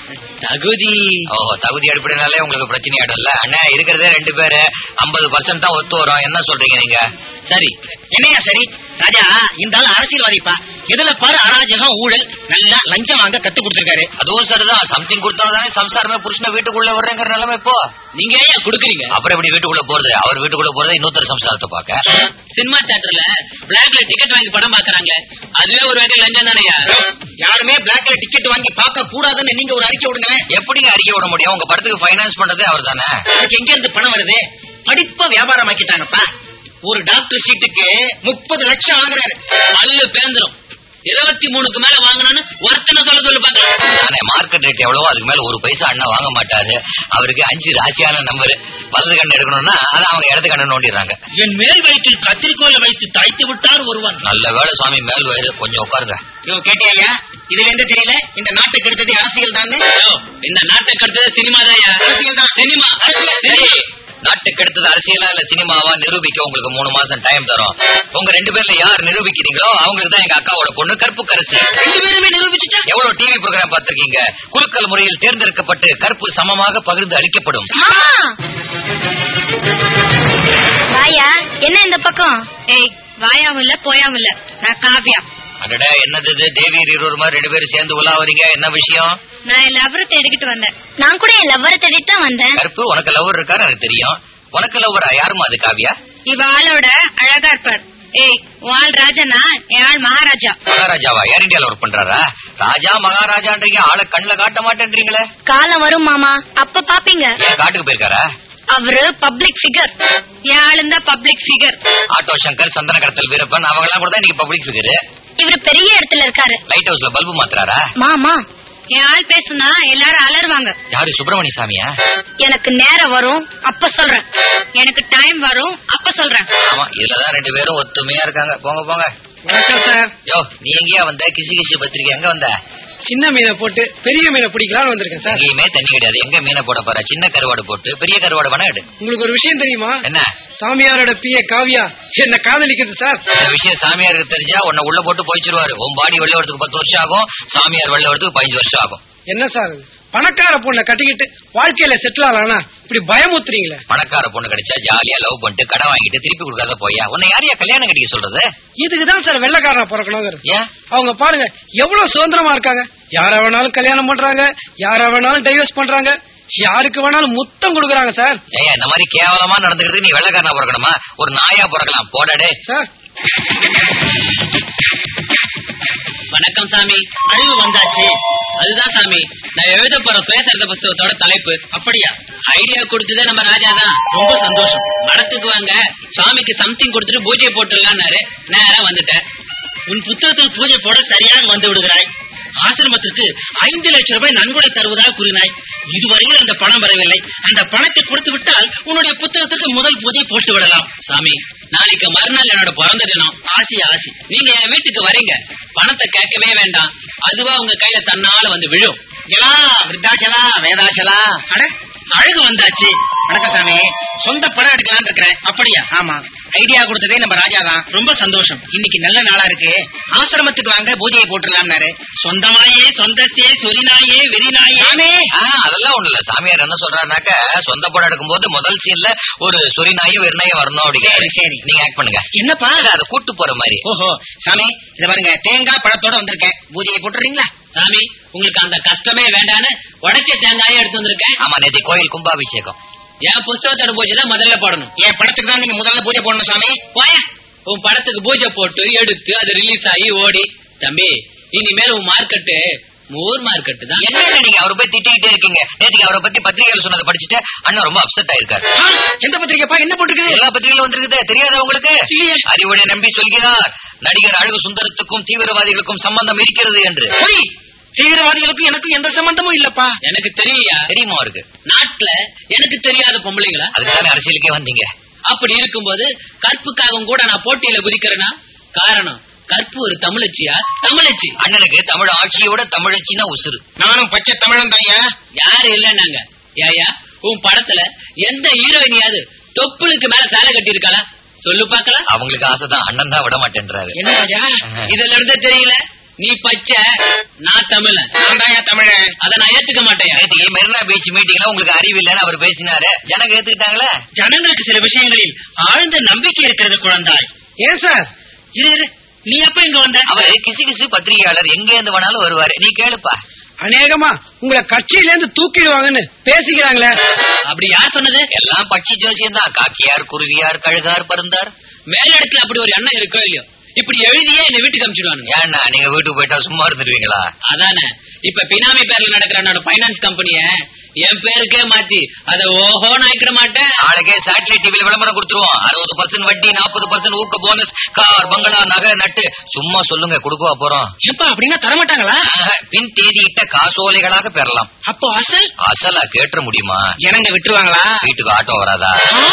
தகுதி ஓ தகுதி அடிப்படையினாலே உங்களுக்கு பிரச்சனை ஆடல அண்ணா இருக்கிறதே ரெண்டு பேரு ஐம்பது பர்சன்ட் தான் ஒத்து வரும் என்ன சொல்றீங்க நீங்க சரி என்னையா சரி ராஜா இந்த ஆள் அரசியல்வாதிப்பா எதுல பாரு அராஜகம் ஊழல் நல்லா லஞ்சம் வாங்க கத்து கொடுத்திருக்காரு அதுவும் சரிதான் சம்திங் கொடுத்தாதானே சம்சாரமே புருஷனை வீட்டுக்குள்ள வர்றேங்கிற நிலைமை இப்போ நீங்க ஏன் குடுக்குறீங்க அப்புறம் எப்படி வீட்டுக்குள்ள போறது அவர் வீட்டுக்குள்ள போறது இன்னொருத்தர் சம்சாரத்தை பார்க்க சினிமா தியேட்டர்ல பிளாக்ல டிக்கெட் வாங்கி படம் பாக்குறாங்க அதுவே ஒரு வகை லஞ்சம் தானையா யாருமே பிளாக்ல டிக்கெட் வாங்கி பார்க்க கூடாதுன்னு நீங்க ஒரு அறிக்கை விடுங்க எப்படிங்க அறிக்கை விட முடியும் உங்க படத்துக்கு ஃபைனான்ஸ் பண்றதே அவர் தானே அதுக்கு எங்க இருந்து பணம் வருது படிப்ப வியாபாரம் ஆக்கிட்டாங்கப்பா ஒரு டாக்டர் சீட்டுக்கு முப்பது லட்சம் வாங்குறாரு பல்லு பேந்துரும் இருபத்தி மூணுக்கு மேல வாங்கணும்னு ஒருத்தனை சொல்ல சொல்லு பாக்கலாம் தானே மார்க்கெட் ரேட் எவ்வளவோ அதுக்கு மேல ஒரு பைசா அண்ணா வாங்க மாட்டாரு அவருக்கு அஞ்சு ராசியான நம்பர் வலது கண்ணு எடுக்கணும்னா அதை அவங்க இடது கண்ணு நோண்டிடுறாங்க என் மேல் வயிற்றில் கத்திரிக்கோலை வைத்து தைத்து விட்டார் ஒருவன் நல்ல வேலை சுவாமி மேல் வயிறு கொஞ்சம் உட்காருங்க யோ கேட்டியா இதுல எந்த தெரியல இந்த நாட்டுக்கு எடுத்தது அரசியல் தான் இந்த நாட்டுக்கு எடுத்தது சினிமா தான் அரசியல் தான் சினிமா அரசியல் நாட்டுக்கு அடுத்தது அரசியலா இல்ல சினிமாவா நிரூபிக்க உங்களுக்கு மூணு மாசம் டைம் தரும் உங்க ரெண்டு பேர்ல யார் நிரூபிக்கிறீங்களோ அவங்களுக்கு தான் எங்க அக்காவோட பொண்ணு கருப்பு கரசி ரெண்டு பேருமே நிரூபிச்சுட்டா எவ்வளவு டிவி ப்ரோக்ராம் பார்த்திருக்கீங்க குலுக்கல் முறையில் தேர்ந்தெடுக்கப்பட்டு கருப்பு சமமாக பகிர்ந்து அளிக்கப்படும் வாயா என்ன இந்த பக்கம் ஏய் வாயாவும் இல்ல போயாவும் இல்ல நான் காவியா அடடா என்னது இது தேவி இருவர் மாதிரி ரெண்டு பேரும் சேர்ந்து உலாவறீங்க என்ன விஷயம் நான் என் லவரை தேடிக்கிட்டு வந்தேன் நான் கூட என் லவ்வரை தேடிட்டு தான் வந்தேன் கருப்பு உனக்கு லவர் இருக்காரு எனக்கு தெரியும் உனக்கு லவ்வரா யாருமா அது காவியா இவ ஆளோட அழகா இருப்பார் ஏய் உன் ஆள் ராஜனா என் ஆள் மகாராஜா மகாராஜாவா ஏர் இந்தியால ஒர்க் பண்றாரா ராஜா மகாராஜான்றீங்க ஆளை கண்ணுல காட்ட மாட்டேன்றீங்களே காலம் வரும் மாமா அப்ப பாப்பீங்க ஏன் காட்டுக்கு போயிருக்காரா அவரு பப்ளிக் ஃபிகர் என் ஆளுந்தா பப்ளிக் ஃபிகர் ஆட்டோ சங்கர் சந்தன கடத்தல் வீரப்பன் அவங்க எல்லாம் கூட தான் இன்னைக்கு பப்ளிக் ஃபிகர் இவரு பெரிய இடத்துல இருக்காரு லைட் ஹவுஸ்ல பல்பு மாத்துறாரா மாமா என் ஆள் பேசுனா எல்லாரும் அலறுவாங்க யாரு சுப்பிரமணிய சாமியா எனக்கு நேரம் வரும் அப்ப சொல்றேன் எனக்கு டைம் வரும் அப்ப சொல்றேன் ஆமா இதுலதான் ரெண்டு பேரும் ஒத்துமையா இருக்காங்க போங்க போங்க வணக்கம் சார் யோ நீ எங்கேயா வந்த கிசு கிசு பத்திரிக்கை எங்க வந்த சின்ன மீனை போட்டு பெரிய மீனை பிடிக்கலாம்னு வந்திருக்கேன் சார் எங்கேயுமே தண்ணி கிடையாது எங்க மீனை போட போற சின்ன கருவாடு போட்டு பெரிய கருவாடு வேணா எடு உங்களுக்கு ஒரு விஷயம் தெரியுமா என்ன சாமியாரோட பிஏ காவியா என்ன காதலிக்குது சார் இந்த விஷயம் சாமியாருக்கு தெரிஞ்சா உன்னை உள்ள போட்டு போயிச்சிருவாரு உன் பாடி வெளில வரதுக்கு பத்து வருஷம் ஆகும் சாமியார் வெளில வரதுக்கு பதினஞ்சு வருஷம் ஆகும் என்ன சார் இது? பணக்கார பொண்ணை கட்டிக்கிட்டு வாழ்க்கையில செட்டில் ஆகலாம்னா இப்படி பயமுத்துறீங்களே பணக்கார பொண்ணு கிடைச்சா ஜாலியா லவ் பண்ணிட்டு கடன் வாங்கிட்டு திருப்பி கொடுக்காத போயா உன்னை யாரையா கல்யாணம் கட்டிக்க சொல்றது இதுக்குதான் சார் வெள்ளக்காரனா பிறக்கணுங்கிறது ஏன் அவங்க பாருங்க எவ்வளவு சுதந்திரமா இருக்காங்க யார வேணாலும் கல்யாணம் பண்றாங்க யார வேணாலும் டைவர்ஸ் பண்றாங்க யாருக்கு வேணாலும் முத்தம் கொடுக்கறாங்க சார் ஏய் இந்த மாதிரி கேவலமா நடந்துக்கிறது நீ வெள்ளக்காரனா பிறக்கணுமா ஒரு நாயா பிறக்கலாம் போடாடே சார் வணக்கம் சாமி அழிவு வந்தாச்சு அதுதான் சாமி நான் எழுத போற சுயசரித புஸ்தகத்தோட தலைப்பு அப்படியா ஐடியா கொடுத்ததே நம்ம ராஜா தான் ரொம்ப சந்தோஷம் மடத்துக்கு வாங்க சாமிக்கு சம்திங் கொடுத்துட்டு பூஜை போட்டுடலாம்னாரு நேரா வந்துட்டேன் உன் புத்தகத்தில் பூஜை போட சரியாக வந்து விடுகிறாய் ஆசிரமத்திற்கு ஐந்து லட்சம் ரூபாய் நன்கொடை தருவதாக கூறினாய் இதுவரையில் அந்த பணம் வரவில்லை அந்த பணத்தை கொடுத்து விட்டால் உன்னுடைய புத்தகத்துக்கு முதல் பூஜை போட்டு விடலாம் சாமி நாளைக்கு மறுநாள் என்னோட பிறந்த தினம் ஆசி ஆசி நீங்க என் வீட்டுக்கு வரீங்க பணத்தை கேட்கவே வேண்டாம் அதுவா உங்க கையில தன்னால வந்து விழும் ஜலா விருத்தாச்சலா வேதாச்சலா அட அழகு வந்தாச்சு வணக்கம் சாமி சொந்த படம் எடுக்கலாம்னு இருக்கிறேன் அப்படியா ஆமா ஐடியா கொடுத்ததே நம்ம ராஜா தான் ரொம்ப சந்தோஷம் இன்னைக்கு நல்ல நாளா இருக்கு ஆசிரமத்துக்கு வாங்க பூஜையை போட்டுடலாம்னாரு சொந்தமாயே சொந்தத்தே சொரிநாயே வெறிநாயே ஆ, அதெல்லாம் ஒண்ணு இல்ல சாமியார் என்ன சொல்றாருனாக்க சொந்த படம் எடுக்கும்போது முதல் சீன்ல ஒரு சொறி நாயும் வெறுநாயும் வரணும் சரி, அப்படிங்கிறாரு சரி. நீங்க ஆக்ட் பண்ணுங்க என்னப்பா இல்ல, அதை கூட்டு போற மாதிரி ஓஹோ சாமி இத பாருங்க தேங்காய் பழத்தோட வந்திருக்கேன் பூஜையை போட்டுறீங்களா சாமி உங்களுக்கு அந்த கஷ்டமே வேண்டான்னு உடைச்ச தேங்காயை எடுத்து வந்திருக்கேன் ஆமா நேற்று கோயில் கும்பாபிஷேகம் என் புஸ்தகத்தோட பூஜை தான் முதல்ல போடணும் என் படத்துக்கு தான் நீங்க முதல்ல பூஜை போடணும் சாமி போய உன் படத்துக்கு பூஜை போட்டு எடுத்து அது ரிலீஸ் ஆகி ஓடி தம்பி இனிமேல் உன் மார்க்கெட்டு மூர் மார்க்கெட்டு தான் என்ன நீங்க அவரை போய் திட்டிக்கிட்டே இருக்கீங்க நேற்றுக்கு அவரை பத்தி பத்திரிகையில சொன்னதை படிச்சுட்டு அண்ணா ரொம்ப அப்செட் ஆயிருக்காரு ஆ, எந்த பத்திரிக்கைப்பா என்ன போட்டுருக்குது எல்லா பத்திரிகையிலும் வந்திருக்குது தெரியாதா உங்களுக்கு இல்லையே. அறிவுடை நம்பி சொல்கிறார் நடிகர் அழகு சுந்தரத்துக்கும் தீவிரவாதிகளுக்கும் சம்பந்தம் இருக்கிறது என்று போய் தீவிரவாதிகளுக்கும் எனக்கும் எந்த சம்பந்தமும் இல்லப்பா எனக்கு தெரியா தெரியுமா அவருக்கு நாட்டுல எனக்கு தெரியாத பொம்பளைங்களா அதுக்குதானே அரசியலுக்கே வந்தீங்க அப்படி இருக்கும்போது கற்புக்காகவும் கூட நான் போட்டியில குதிக்கிறேன்னா காரணம் கற்பு ஒரு தமிழச்சியா தமிழச்சி அண்ணனுக்கு தமிழ் ஆட்சியோட தமிழச்சின்னா உசுறு நானும் பச்சை தமிழன் தாயா யாரு இல்லன்னாங்க ஏயா உன் படத்துல எந்த ஹீரோயினியாவது தொப்புளுக்கு மேல சேலை கட்டி சொல்லு பாக்கலாம் அவங்களுக்கு ஆசைதான் அண்ணன் தான் விட மாட்டேன்றாரு என்ன ராஜா இதுல இருந்தே தெரியல நீ பச்சை நான் தமிழன் நான் தான் தமிழன் அத நான் ஏத்துக்க மாட்டேன் நேற்றுக்கு மெரினா பீச் மீட்டிங்ல உங்களுக்கு அறிவு இல்லைன்னு அவர் பேசினாரு ஜனங்க ஏத்துக்கிட்டாங்களே ஜனங்களுக்கு சில விஷயங்களில் ஆழ்ந்த நம்பிக்கை இருக்கிறது குழந்தாய் ஏன் சார் இரு இரு நீ எப்ப இங்க வந்த அவரு கிசு கிசு பத்திரிகையாளர் எங்க இருந்து வேணாலும் வருவாரு நீ கேளுப்பா அநேகமா உங்களை கட்சியில இருந்து தூக்கிடுவாங்கன்னு பேசிக்கிறாங்களே அப்படி யார் சொன்னது எல்லாம் பட்சி ஜோசியம் தான் காக்கியார் குருவியார் கழுகார் பருந்தார் மேலிடத்துல அப்படி ஒரு எண்ணம் இருக்கோ இல்லையோ இப்படி எழுதியே என்ன வீட்டுக்கு அனுப்பிச்சிடுவானுங்க ஏன்னா நீங்க வீட்டுக்கு போயிட்டா சும்மா இருந்துருவீங்களா அதானே இப்ப பினாமி பேர்ல நடக்கிற என்னோட பைனான்ஸ் கம்பெனிய என் பேருக்கே மாத்தி அத ஓஹோன்னு ஆக்கிட மாட்டேன் நாளைக்கே சேட்டலைட் டிவில விளம்பரம் கொடுத்துருவோம் அறுபது பர்சன்ட் வட்டி நாற்பது பர்சன்ட் ஊக்க போனஸ் கார் பங்களா நகை நட்டு சும்மா சொல்லுங்க கொடுக்கவா போறோம் எப்ப அப்படின்னா தரமாட்டாங்களா ஆஹா, பின் தேதியிட்ட காசோலைகளாக பெறலாம் அப்போ அசல் அசலா கேட்டுற முடியுமா ஜனங்க விட்டுருவாங்களா வீட்டுக்கு ஆட்டோ வராதா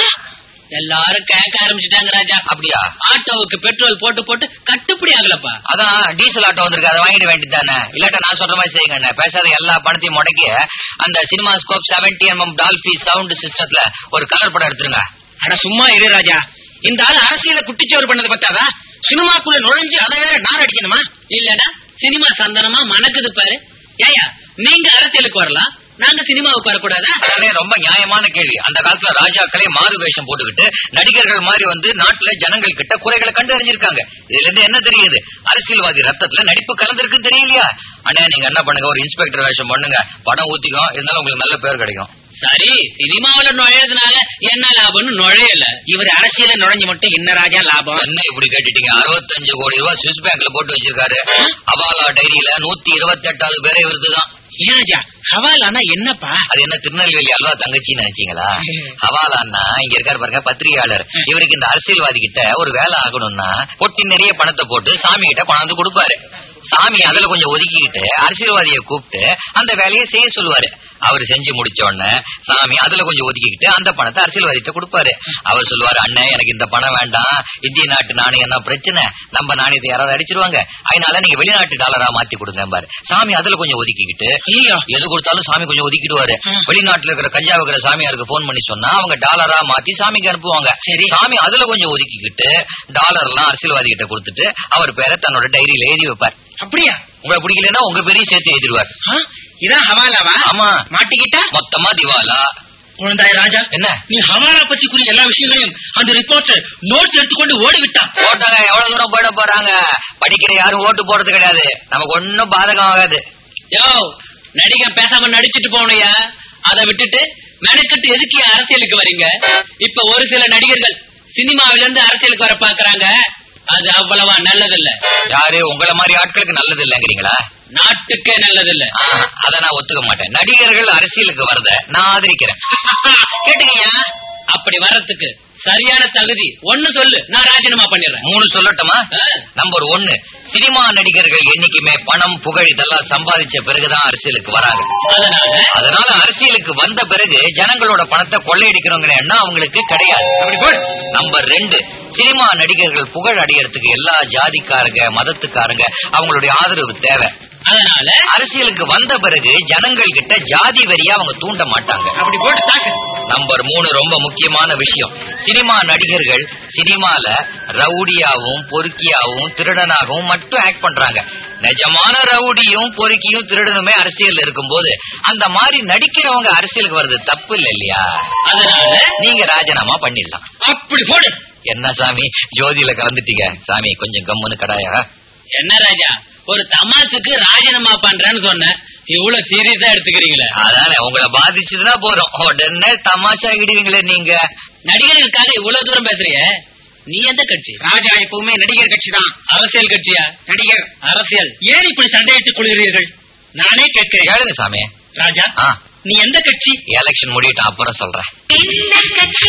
எல்லாரும் கேட்க ஆரம்பிச்சுட்டாங்க ராஜா அப்படியா ஆட்டோவுக்கு பெட்ரோல் போட்டு போட்டு கட்டுப்படி ஆகலப்பா அதான் டீசல் ஆட்டோ வந்திருக்கு அதை வாங்கிட வேண்டியதானே இல்லாட்டா நான் சொல்ற மாதிரி செய்யுங்க அண்ணே. பேசாத எல்லா பணத்தையும் முடக்கி அந்த cinema scope seventy MM Dolby sound சிஸ்டத்துல ஒரு கலர் படம் எடுத்துருங்க அட சும்மா இரு ராஜா இந்த ஆள் அரசியல குட்டிச்சோறு பண்ணது பத்தாதா சினிமாக்குள்ள நுழைஞ்சு அதை வேற நார் அடிக்கணுமா இல்லடா சினிமா சந்தனமா மணக்குது பாரு ஏயா நீங்க அரசியலுக்கு வரலாம் நாங்க சினிமாவுக்கு வரக்கூடாதா அதானே ரொம்ப நியாயமான கேள்வி அந்த காலத்துல ராஜாக்களே மாறு வேஷம் போட்டுக்கிட்டு நடிகர்கள் மாதிரி வந்து நாட்டுல ஜனங்கள் கிட்ட குறைகளை கண்டு அறிஞ்சிருக்காங்க இதுல இருந்து என்ன தெரியுது அரசியல்வாதி ரத்தத்துல நடிப்பு கலந்திருக்குன்னு தெரியலையா அண்ணே நீங்க என்ன பண்ணுங்க ஒரு இன்ஸ்பெக்டர் வேஷம் பண்ணுங்க படம் ஊத்திக்கும் இருந்தாலும் உங்களுக்கு நல்ல பேர் கிடைக்கும் சரி சினிமாவுல நுழையறதுனால என்ன லாபம்னு நுழையல இவர் அரசியல நுழைஞ்சு மட்டும் என்ன ராஜா லாபம் என்ன இப்படி கேட்டுட்டீங்க அறுபத்தஞ்சு கோடி ரூபாய் சுவிஸ் பேங்க்ல போட்டு வச்சிருக்காரு அபாலா டைரியில நூத்தி இருபத்தி எட்டாவது பேரே விருதுதான் ஏன் ராஜா ஹவாலானா என்னப்பா அது என்ன திருநெல்வேலி அல்வா தங்கச்சின்னு நினைச்சீங்களா ஹவாலான்னா இங்க இருக்காரு பாருங்க பத்திரிகையாளர் இவருக்கு இந்த அரசியல்வாதி கிட்ட ஒரு வேலை ஆகணும்னா பொட்டி நிறைய பணத்தை போட்டு சாமி கிட்ட கொண்டாந்து கொடுப்பாரு சாமி அதுல கொஞ்சம் ஒதுக்கிக்கிட்டு அரசியல்வாதியை கூப்பிட்டு அந்த வேலையை செய்ய சொல்லுவாரு அவர் செஞ்சு முடிச்ச உடனே சாமி அதுல கொஞ்சம் ஒதுக்கிக்கிட்டு அந்த பணத்தை அரசியல்வாதிட்ட கொடுப்பாரு அவர் சொல்லுவாரு அண்ணன் எனக்கு இந்த பணம் வேண்டாம் இந்திய நாட்டு நாணயம் தான் பிரச்சனை நம்ம நாணயத்தை யாராவது அடிச்சிருவாங்க அதனால நீங்க வெளிநாட்டு டாலரா மாத்தி கொடுங்க பாரு சாமி அதுல கொஞ்சம் ஒதுக்கிக்கிட்டு ஐயோ எது கொடுத்தாலும் சாமி கொஞ்சம் ஒதுக்கிடுவாரு ம். வெளிநாட்டுல இருக்கிற கஞ்சா வைக்கிற சாமியாருக்கு போன் பண்ணி சொன்னா அவங்க டாலரா மாத்தி சாமிக்கு அனுப்புவாங்க சரி. சாமி அதுல கொஞ்சம் ஒதுக்கிக்கிட்டு டாலர் எல்லாம் அரசியல்வாதி கிட்ட கொடுத்துட்டு அவர் பேரை தன்னோட டைரியில எழுதி வைப்பார் அப்படியா உங்களை பிடிக்கலன்னா உங்க பேரையும் சேர்த்து எழுதிடுவார் ஆ? இதான் ஹவாலாவா ஆமா மாட்டிக்கிட்டா மொத்தமா திவாலா குழந்தாய் ராஜா என்ன நீ ஹவாலா பத்தி கூறிய எல்லா விஷயங்களையும் அந்த ரிப்போர்ட்டர் நோட்ஸ் எடுத்துக்கொண்டு ஓடி விட்டான் போட்டாங்க எவ்வளவு தூரம் போயிட போறாங்க படிக்கிற யாரும் ஓட்டு போடுறது கிடையாது நமக்கு ஒன்னும் பாதகம் ஆகாது யோ நடிகன் பேசாம நடிச்சிட்டு போகணுயா அதை விட்டுட்டு மெனக்கட்டு எதுக்கு ஏன் அரசியலுக்கு வரீங்க இப்ப ஒரு சில நடிகர்கள் சினிமாவில இருந்து அரசியலுக்கு வர பாக்குறாங்க அது அவ்வளவா நல்லதில்ல யாரு உங்களை மாதிரி ஆட்களுக்கு நல்லது இல்லைங்கிறீங்களா நாட்டுக்கே நல்லதில்ல ஆ, அத நான் ஒத்துக்க மாட்டேன் நடிகர்கள் அரசியலுக்கு வரத நான் ஆதரிக்கிறேன் கேட்டுங்கய்யா அப்படி வர்றதுக்கு சரியான தகுதி ஒண்ணு சொல்லு நான் ராஜினாமா பண்ணிடுறேன் மூணு சொல்லட்டுமா ஆ. நம்பர் ஒன்னு சினிமா நடிகர்கள் என்னைக்குமே பணம் புகழ் இதெல்லாம் சம்பாதிச்ச பிறகுதான் அரசியலுக்கு வராங்க அதனால அதனால அரசியலுக்கு வந்த பிறகு ஜனங்களோட பணத்தை கொள்ளையடிக்கிறவங்க எண்ணம் அவங்களுக்கு கிடையாது அப்படி போடு நம்பர் ரெண்டு சினிமா நடிகர்கள் புகழ் அடையறதுக்கு எல்லா ஜாதிக்காரங்க மதத்துக்காரங்க அவங்களுடைய ஆதரவு தேவை அதனால அரசியலுக்கு வந்த பிறகு ஜனங்கள் கிட்ட ஜாதி வெறியா அவங்க தூண்ட மாட்டாங்க அப்படி போட்டு தாக்கு நம்பர் மூணு ரொம்ப முக்கியமான விஷயம் சினிமா நடிகர்கள் சினிமால ரவுடியாவும் பொறுக்கியாவும் திருடனாகவும் மட்டும் ஆக்ட் பண்றாங்க நிஜமான ரவுடியும் பொறுக்கியும் திருடனுமே அரசியல் இருக்கும்போது அந்த மாதிரி நடிக்கிறவங்க அரசியலுக்கு வர்றது தப்பு இல்ல இல்லையா அதனால நீங்க ராஜினாமா பண்ணிடலாம் அப்படி போடு என்ன சாமி ஜோதியில கலந்துட்டீங்க சாமி கொஞ்சம் கம்முன்னு கடாயா என்ன ராஜா ஒரு தமாசுக்கு ராஜினாமா பண்றேன்னு சொன்னேன் இவ்வளவு சீரியஸா எடுத்துக்கிறீங்களே அதானே உங்களை பாதிச்சதுன்னா போறோம் உடனே தமாஷா இடுவீங்களே நீங்க நடிகர்களுக்காக இவ்வளவு தூரம் பேசுறிய நீ எந்த கட்சி ராஜா எப்பவுமே நடிகர் கட்சி தான் அரசியல் கட்சியா நடிகர் அரசியல் ஏன் இப்படி சண்டையிட்டுக் கொள்கிறீர்கள் நானே கேட்கிறேன் கேளுங்க சாமி ராஜா ஆ நீ எந்த கட்சி எலெக்ஷன் முடியட்டும் அப்புறம் சொல்றேன் என்ன கட்சி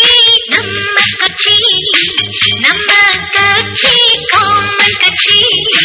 நம்ம கட்சி நம்ம கட்சி காமன் கட்சி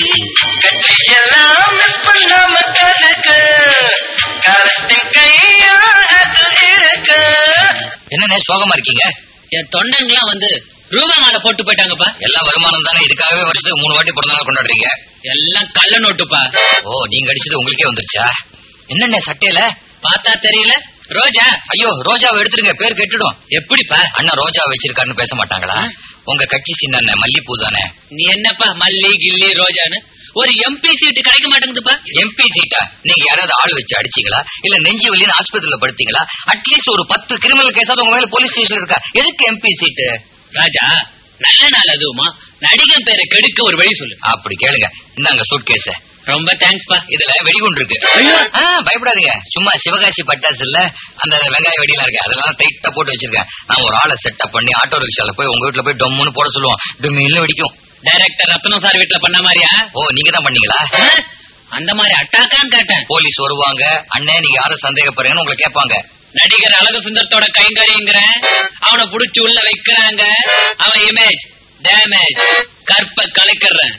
கட்சியெல்லாம் பண்ணாம கணக்கு காலத்தின் கையா இருக்கு என்னண்ணே சோகமா இருக்கீங்க என் தொண்டங்களாம் வந்து ரூபா மாலை போட்டு போயிட்டாங்கப்பா எல்லாம் வருமானம் தானே இதுக்காகவே வருஷத்துக்கு மூணு வாட்டி பிறந்த நாள் கொண்டாடுறீங்க எல்லாம் கள்ள நோட்டுப்பா ஓ நீங்க அடிச்சது உங்களுக்கே வந்துருச்சா என்னண்ணே சட்டையில பார்த்தா தெரியல ரோஜா ஐயோ ரோஜாவை எடுத்துருங்க பேர் கெட்டுடும் எப்படிப்பா அண்ணா ரோஜா வச்சிருக்காருன்னு பேச மாட்டாங்களா உங்க கட்சி சின்ன மல்லிப்பூ தானே நீ என்னப்பா மல்லி கில்லி ரோஜான்னு ஒரு எம்பி சீட்டு கிடைக்க மாட்டேங்குதுப்பா எம்பி சீட்டா நீங்க யாராவது ஆள் வச்சு அடிச்சீங்களா இல்ல நெஞ்சு வலின்னு ஆஸ்பத்திரியில படுத்தீங்களா அட்லீஸ்ட் ஒரு பத்து கிரிமினல் கேஸாவது உங்க மேல போலீஸ் ஸ்டேஷன்ல இருக்கா எதுக்கு எம்பி சீட்டு ராஜா நல்ல நாள் அதுவுமா நடிகன் பேரை கெடுக்க ஒரு வழி சொல்லு அப்படி கேளுங்க இந்தாங்க சூட் கேஸ் ரொம்ப தேங்க்ஸ்ப்பா இதுல வெடிகுண்டு இருக்கு ஆ, பயப்படாதீங்க சும்மா சிவகாசி பட்டாசு இல்ல அந்த வெங்காய வெடியெல்லாம் இருக்கு அதெல்லாம் டைட்டா போட்டு வச்சிருக்கேன் நான் ஒரு ஆளை செட்டப் பண்ணி ஆட்டோ ரிக்ஷால போய் உங்க வீட்டுல போய் டொம்முன்னு போட சொல்லுவோம் டுமின்னு வெடிக்கும் டைரக்டர் ரத்னம் சார் வீட்டுல பண்ண மாதிரியா ஓ நீங்க தான் பண்ணீங்களா ஆ? அந்த மாதிரி அட்டாக்கான்னு கேட்டேன் போலீஸ் வருவாங்க அண்ணே நீங்க யாரும் சந்தேகப்படுறீங்கன்னு உங்களை கேட்பாங்க நடிகர் அழகு சுந்தரத்தோட கைங்கரியங்கிறேன் அவனை புடிச்சு உள்ள வைக்கிறாங்க அவன் இமேஜ் டேமேஜ் கற்ப கலைக்கிறேன்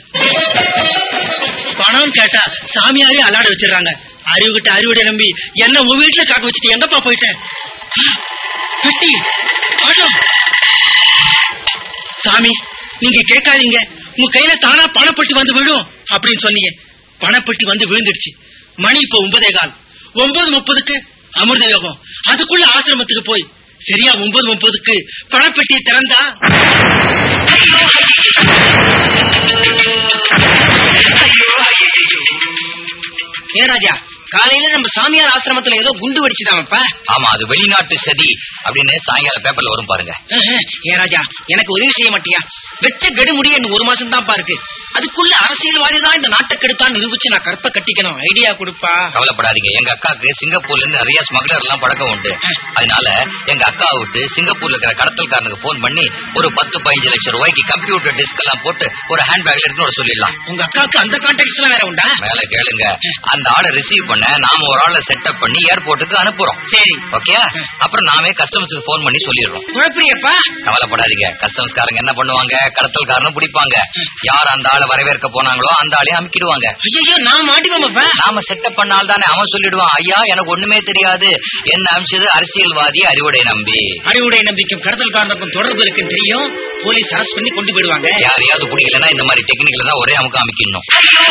பணம் கேட்டா சாமியாரே அலாட வச்சிடறாங்க அறிவுகிட்ட அறிவுடைய நம்பி என்ன உன் வீட்டுல காக்க வச்சுட்டு எங்கப்பா போயிட்டேன் பெட்டி பணம் சாமி நீங்க கேட்காதீங்க உங்க கையில தானா பணப்பட்டி வந்து விழும் அப்படின்னு சொன்னீங்க பணப்பட்டி வந்து விழுந்துடுச்சு மணி இப்போ ஒன்பதே கால் ஒன்பது முப்பதுக்கு அமிர்த யோகம் அதுக்குள்ள ஆசிரமத்துக்கு போய் சரியா ஒன்பது முப்பதுக்கு பணப்பெட்டியை திறந்தா ஏ ராஜா காலையில நம்ம சாமியார் ஆசிரமத்துல ஏதோ குண்டு வெடிச்சுதாமப்பா ஆமா அது வெளிநாட்டு சதி அப்படின்னு சாயங்கால பேப்பர்ல வரும் பாருங்க ஏ ராஜா எனக்கு உதவி செய்ய மாட்டியா வெச்ச கெடுமுடி இன்னும் ஒரு மாசம் தான்ப்பா இருக்கு அதுக்குள்ள அரசியல்வாதி தான் இந்த நாட்டை கெடுத்தான் நிரூபிச்சு நான் கற்ப கட்டிக்கணும் ஐடியா கொடுப்பா கவலைப்படாதீங்க எங்க அக்காவுக்கு சிங்கப்பூர்ல இருந்து நிறைய ஸ்மக்லர் எல்லாம் பழக்கம் உண்டு அதனால எங்க அக்காவை விட்டு சிங்கப்பூர்ல இருக்கிற கடத்தல்காரனுக்கு போன் பண்ணி ஒரு பத்து பதினஞ்சு லட்சம் ரூபாய்க்கு கம்ப்யூட்டர் டிஸ்க் எல்லாம் போட்டு ஒரு ஹேண்ட் பேக்ல எடுத்துன்னு வர சொல்லிடலாம் உங்க அக்காவுக்கு அந்த கான்டாக்ட்ஸ் எல்லாம் வேற உண்டா மேல கேளுங்க அந்த ஆளை ரிசீவ் பண்ண நாம ஒரு ஆளை செட்டப் பண்ணி ஏர்போர்ட்டுக்கு அனுப்புறோம் சரி ஓகே அப்புறம் நாமே கஸ்டமர்ஸுக்கு போன் பண்ணி சொல்லிடுறோம் குழப்பறியப்பா கவலைப்படாதீங்க கஸ்டமர்ஸ்காரங்க என்ன பண்ணுவாங்க கடத்தல்காரனும் பிடிப்பாங்க யார் அந்த ஆளை வரவேற்க போனாங்களோ அந்த ஆளையும் அமுக்கிடுவாங்க ஐயோ நான் மாட்டிப்போமப்பா நாம செட்டப் பண்ணால் தானே அவன் சொல்லிடுவான் ஐயா எனக்கு ஒண்ணுமே தெரியாது என்ன அமிச்சது அரசியல்வாதி அறிவுடை நம்பி அறிவுடைய நம்பிக்கும் கடத்தல்காரனுக்கும் தொடர்பு இருக்குன்னு தெரியும் போலீஸ் அரெஸ்ட் பண்ணி கொண்டு போயிடுவாங்க யாரையாவது பிடிக்கலன்னா இந்த மாதிரி டெக்னிக்ல தான் ஒரே அமுக்க அமைக்கணும்